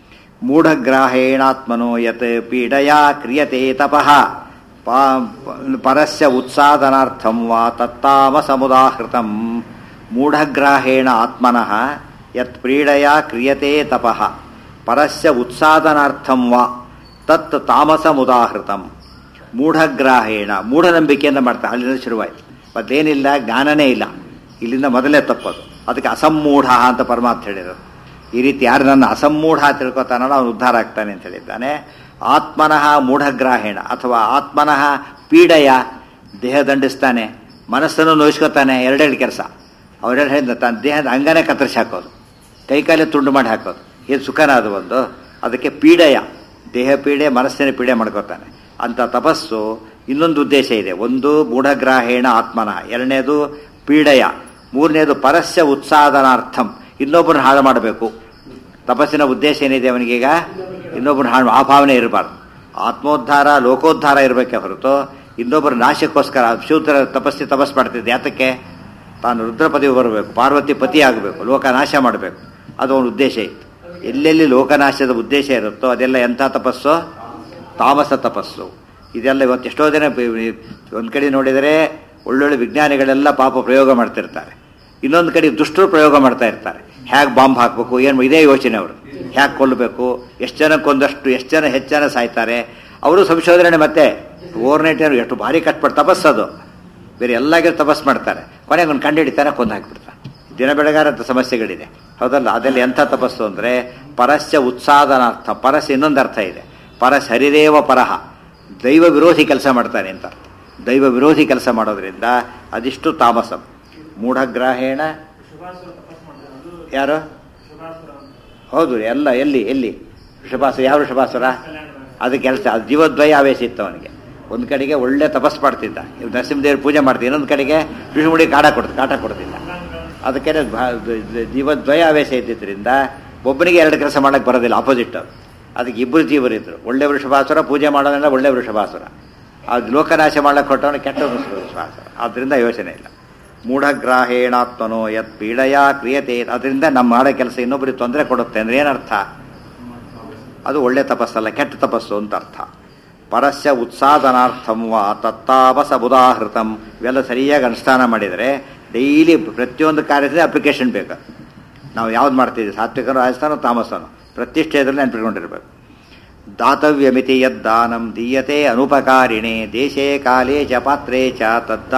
ಮೂಢಗ್ರಾಹೇಣಾತ್ಮನೋ ಯತ್ ಪೀಡಯಾ ಕ್ರಿಯತೆ ತಪಃ ಪಾ- ಪರಸ್ಯ ಉತ್ಸಾದನಾರ್ಥಂ ವಾ ತತ್ತಾಮಸಮುದಾಹೃತಂ ಮೂಢಗ್ರಾಹೇಣ ಆತ್ಮನಃ ಯತ್ ಪೀಡಯಾ ಕ್ರಿಯತೆ ತಪಃ ಪರಸ್ಯ ಉತ್ಸಾದನಾರ್ಥಂ ವಾ ತತ್ ತಾಮಸಮುದಾಹೃತಂ ಮೂಢಗ್ರಾಹೇಣ ಮೂಢನಂಬಿಕೆಯಿಂದ ಮಾಡ್ತಾರೆ ಅಲ್ಲಿಂದ ಶುರುವಾಯಿತು ಮತ್ತೇನಿಲ್ಲ ಜ್ಞಾನನೇ ಇಲ್ಲ ಇಲ್ಲಿಂದ ಮೊದಲೇ ತಪ್ಪದು ಅದಕ್ಕೆ ಅಸಮ್ಮೂಢ ಅಂತ ಪರಮಾತ್ಮ ಹೇಳಿದರು ಈ ರೀತಿ ಯಾರು ನನ್ನ ಅಸಮ್ಮೂಢ ತಿಳ್ಕೊತಾನೋ ಅವನು ಉದ್ಧಾರ ಆಗ್ತಾನೆ ಅಂತ ಹೇಳಿದ್ದಾನೆ ಆತ್ಮನಃ ಮೂಢಗ್ರಾಹೇಣ ಅಥವಾ ಆತ್ಮನಃ ಪೀಡೆಯ ದೇಹ ದಂಡಿಸ್ತಾನೆ ಮನಸ್ಸನ್ನು ನೋಯಿಸ್ಕೊತಾನೆ ಎರಡೆರಡು ಕೆಲಸ ಅವರೆಲ್ಲ ಹೇಳಿದ ತನ್ನ ದೇಹದ ಅಂಗನೇ ಕತ್ತರಿಸಿ ಹಾಕೋದು ಕೈಕಾಲೇ ತುಂಡು ಮಾಡಿ ಹಾಕೋದು ಇದು ಸುಖನ ಅದು ಒಂದು ಅದಕ್ಕೆ ಪೀಡೆಯ ದೇಹ ಪೀಡೆ ಮನಸ್ಸಿನ ಪೀಡೆ ಮಾಡ್ಕೋತಾನೆ ಅಂತ ತಪಸ್ಸು ಇನ್ನೊಂದು ಉದ್ದೇಶ ಇದೆ ಒಂದು ಮೂಢಗ್ರಾಹೇಣ ಆತ್ಮನ ಎರಡನೇದು ಪೀಡೆಯ ಮೂರನೇದು ಪರಸ್ಯ ಉತ್ಸಾದನಾರ್ಥಂ ಇನ್ನೊಬ್ಬರನ್ನ ಹಾಳು ಮಾಡಬೇಕು ತಪಸ್ಸಿನ ಉದ್ದೇಶ ಏನಿದೆ ಅವನಿಗೀಗ ಇನ್ನೊಬ್ಬರನ್ನ ಹಾಳು ಆ ಭಾವನೆ ಇರಬಾರ್ದು ಆತ್ಮೋದ್ಧಾರ ಲೋಕೋದ್ಧಾರ ಇರಬೇಕೆ ಹೊರತು ಇನ್ನೊಬ್ಬರ ನಾಶಕ್ಕೋಸ್ಕರ ಶೂದ್ರ ತಪಸ್ಸಿ ತಪಸ್ ಮಾಡ್ತಿದ್ದೆ ಯಾತಕ್ಕೆ ತಾನು ರುದ್ರ ಪದವಿ ಬರಬೇಕು ಪಾರ್ವತಿ ಪತಿ ಆಗಬೇಕು ಲೋಕ ನಾಶ ಮಾಡಬೇಕು ಅದು ಅವನ ಉದ್ದೇಶ ಇತ್ತು ಎಲ್ಲೆಲ್ಲಿ ಲೋಕನಾಶದ ಉದ್ದೇಶ ಇರುತ್ತೋ ಅದೆಲ್ಲ ಎಂಥ ತಪಸ್ಸು ತಾಮಸ ತಪಸ್ಸು ಇದೆಲ್ಲ ಇವತ್ತು ಎಷ್ಟೋ ಜನ ಒಂದು ಕಡೆ ನೋಡಿದರೆ ಒಳ್ಳೊಳ್ಳೆ ವಿಜ್ಞಾನಿಗಳೆಲ್ಲ ಪಾಪ ಪ್ರಯೋಗ ಮಾಡ್ತಿರ್ತಾರೆ ಇನ್ನೊಂದು ಕಡೆ ದುಷ್ಟರು ಪ್ರಯೋಗ ಮಾಡ್ತಾ ಇರ್ತಾರೆ ಹೇಗೆ ಬಾಂಬ್ ಹಾಕಬೇಕು ಏನು ಇದೇ ಯೋಚನೆ ಅವರು ಹೇಗೆ ಕೊಲ್ಲಬೇಕು ಎಷ್ಟು ಜನ ಕೊಂದಷ್ಟು ಎಷ್ಟು ಜನ ಹೆಚ್ಚು ಜನ ಸಾಯ್ತಾರೆ ಅವರು ಸಂಶೋಧನೆ ಮತ್ತೆ ಓವರ್ನೈಟ್ ಎಷ್ಟು ಭಾರಿ ಕಟ್ಬಿಟ್ಟು ತಪಸ್ಸದು ಬೇರೆ ಎಲ್ಲಾಗಿರೋ ತಪಸ್ ಮಾಡ್ತಾರೆ ಕೊನೆಗೆ ಒಂದು ಕಂಡು ಹಿಡಿತಾನೆ ಕೊಂದು ಹಾಕಿಬಿಡ್ತಾನೆ ದಿನ ಬೆಳಗಾರಂಥ ಸಮಸ್ಯೆಗಳಿದೆ ಹೌದಲ್ಲ ಅದೆಲ್ಲ ಎಂಥ ತಪಸ್ಸು ಅಂದರೆ ಪರಸ್ಯ ಉತ್ಸಾದನಾರ್ಥ ಪರಸ್ ಇನ್ನೊಂದು ಅರ್ಥ ಇದೆ ಪರಸ್ ಹರಿದೇವ ಪರಹ ದೈವ ವಿರೋಧಿ ಕೆಲಸ ಮಾಡ್ತಾನೆ ಅಂತ ಅರ್ಥ ದೈವ ವಿರೋಧಿ ಕೆಲಸ ಮಾಡೋದ್ರಿಂದ ಅದಿಷ್ಟು ತಾಮಸಂ ಮೂಢಗ್ರಾಹೇಣ ಯಾರು ಹೌದು ಎಲ್ಲ ಎಲ್ಲಿ ಎಲ್ಲಿ ವೃಷಭಾಸುರ ಯಾವ ವೃಷಭಾಸುರ ಅದು ಕೆಲಸ ಅದು ಜೀವದ್ವಯ ಆವೇಶ ಇತ್ತು ಅವನಿಗೆ ಒಂದು ಕಡೆಗೆ ಒಳ್ಳೆ ತಪಸ್ ಮಾಡ್ತಿದ್ದ ಇವ್ ನರಸಿಂಹದೇವ್ರ ಪೂಜೆ ಮಾಡ್ತಿದ್ದ ಇನ್ನೊಂದು ಕಡೆಗೆ ವಿಷ್ಣುಮುಡಿ ಕಾಟ ಕೊಡ್ತ ಕಾಟ ಕೊಡ್ತಿದ್ದ ಅದಕ್ಕೆ ಜೀವದ್ವಯ ಆವೇಶ ಇದ್ದಿದ್ದರಿಂದ ಒಬ್ಬನಿಗೆ ಎರಡು ಕೆಲಸ ಮಾಡಕ್ಕೆ ಬರೋದಿಲ್ಲ ಆಪೋಸಿಟ್ ಅದು ಅದಕ್ಕೆ ಇಬ್ಬರು ಜೀವರಿದ್ರು ಒಳ್ಳೆ ವೃಷಭಾಸುರ ಪೂಜೆ ಮಾಡೋದೆಲ್ಲ ಒಳ್ಳೆ ವೃಷಭಾಸುರ ಅದು ಲೋಕನಾಶ ಮಾಡಕ್ಕೆ ಹೊಟ್ಟವನು ಕೆಟ್ಟ ವೃಷಭಾಸುರ ಆದ್ದರಿಂದ ಯೋಚನೆ ಇಲ್ಲ ಮೂಢಗ್ರಾಹೇಣಾತ್ಮನೋ ಯತ್ ಪೀಡೆಯ ಕ್ರಿಯತೆ ಅದರಿಂದ ನಮ್ಮ ಮಾಡೋ ಕೆಲಸ ಇನ್ನೊಬ್ಬರಿಗೆ ತೊಂದರೆ ಕೊಡುತ್ತೆ ಅಂದ್ರೆ ಏನರ್ಥ ಅದು ಒಳ್ಳೆ ತಪಸ್ಸಲ್ಲ ಕೆಟ್ಟ ತಪಸ್ಸು ಅಂತ ಅರ್ಥ ಪರಸ್ಯ ಉತ್ಸಾದನಾರ್ಥಂ ವಾ ತತ್ತಾಪಸ ಬುಧಾಹೃತಂ ಇವೆಲ್ಲ ಸರಿಯಾಗಿ ಅನುಷ್ಠಾನ ಮಾಡಿದರೆ ಡೈಲಿ ಪ್ರತಿಯೊಂದು ಕಾರ್ಯದಲ್ಲಿ ಅಪ್ಲಿಕೇಶನ್ ಬೇಕು ನಾವು ಯಾವ್ದು ಮಾಡ್ತಿದ್ದೀವಿ ಸಾತ್ವಿಕನೋ ರಾಜಸ್ಥಾನ ತಾಮಸನೋ ಪ್ರತಿಷ್ಠೆಯಲ್ಲಿ ನೆನ್ಪಿಟ್ಕೊಂಡಿರ್ಬೇಕು ದಾತವ್ಯಮಿತಿ ಯದ್ದಾನಂ ದೀಯತೆ ಅನುಪಕಾರಿಣೆ ದೇಶೇ ಕಾಲೇ ಚ ಪಾತ್ರೇ ಚ ತದ್ದ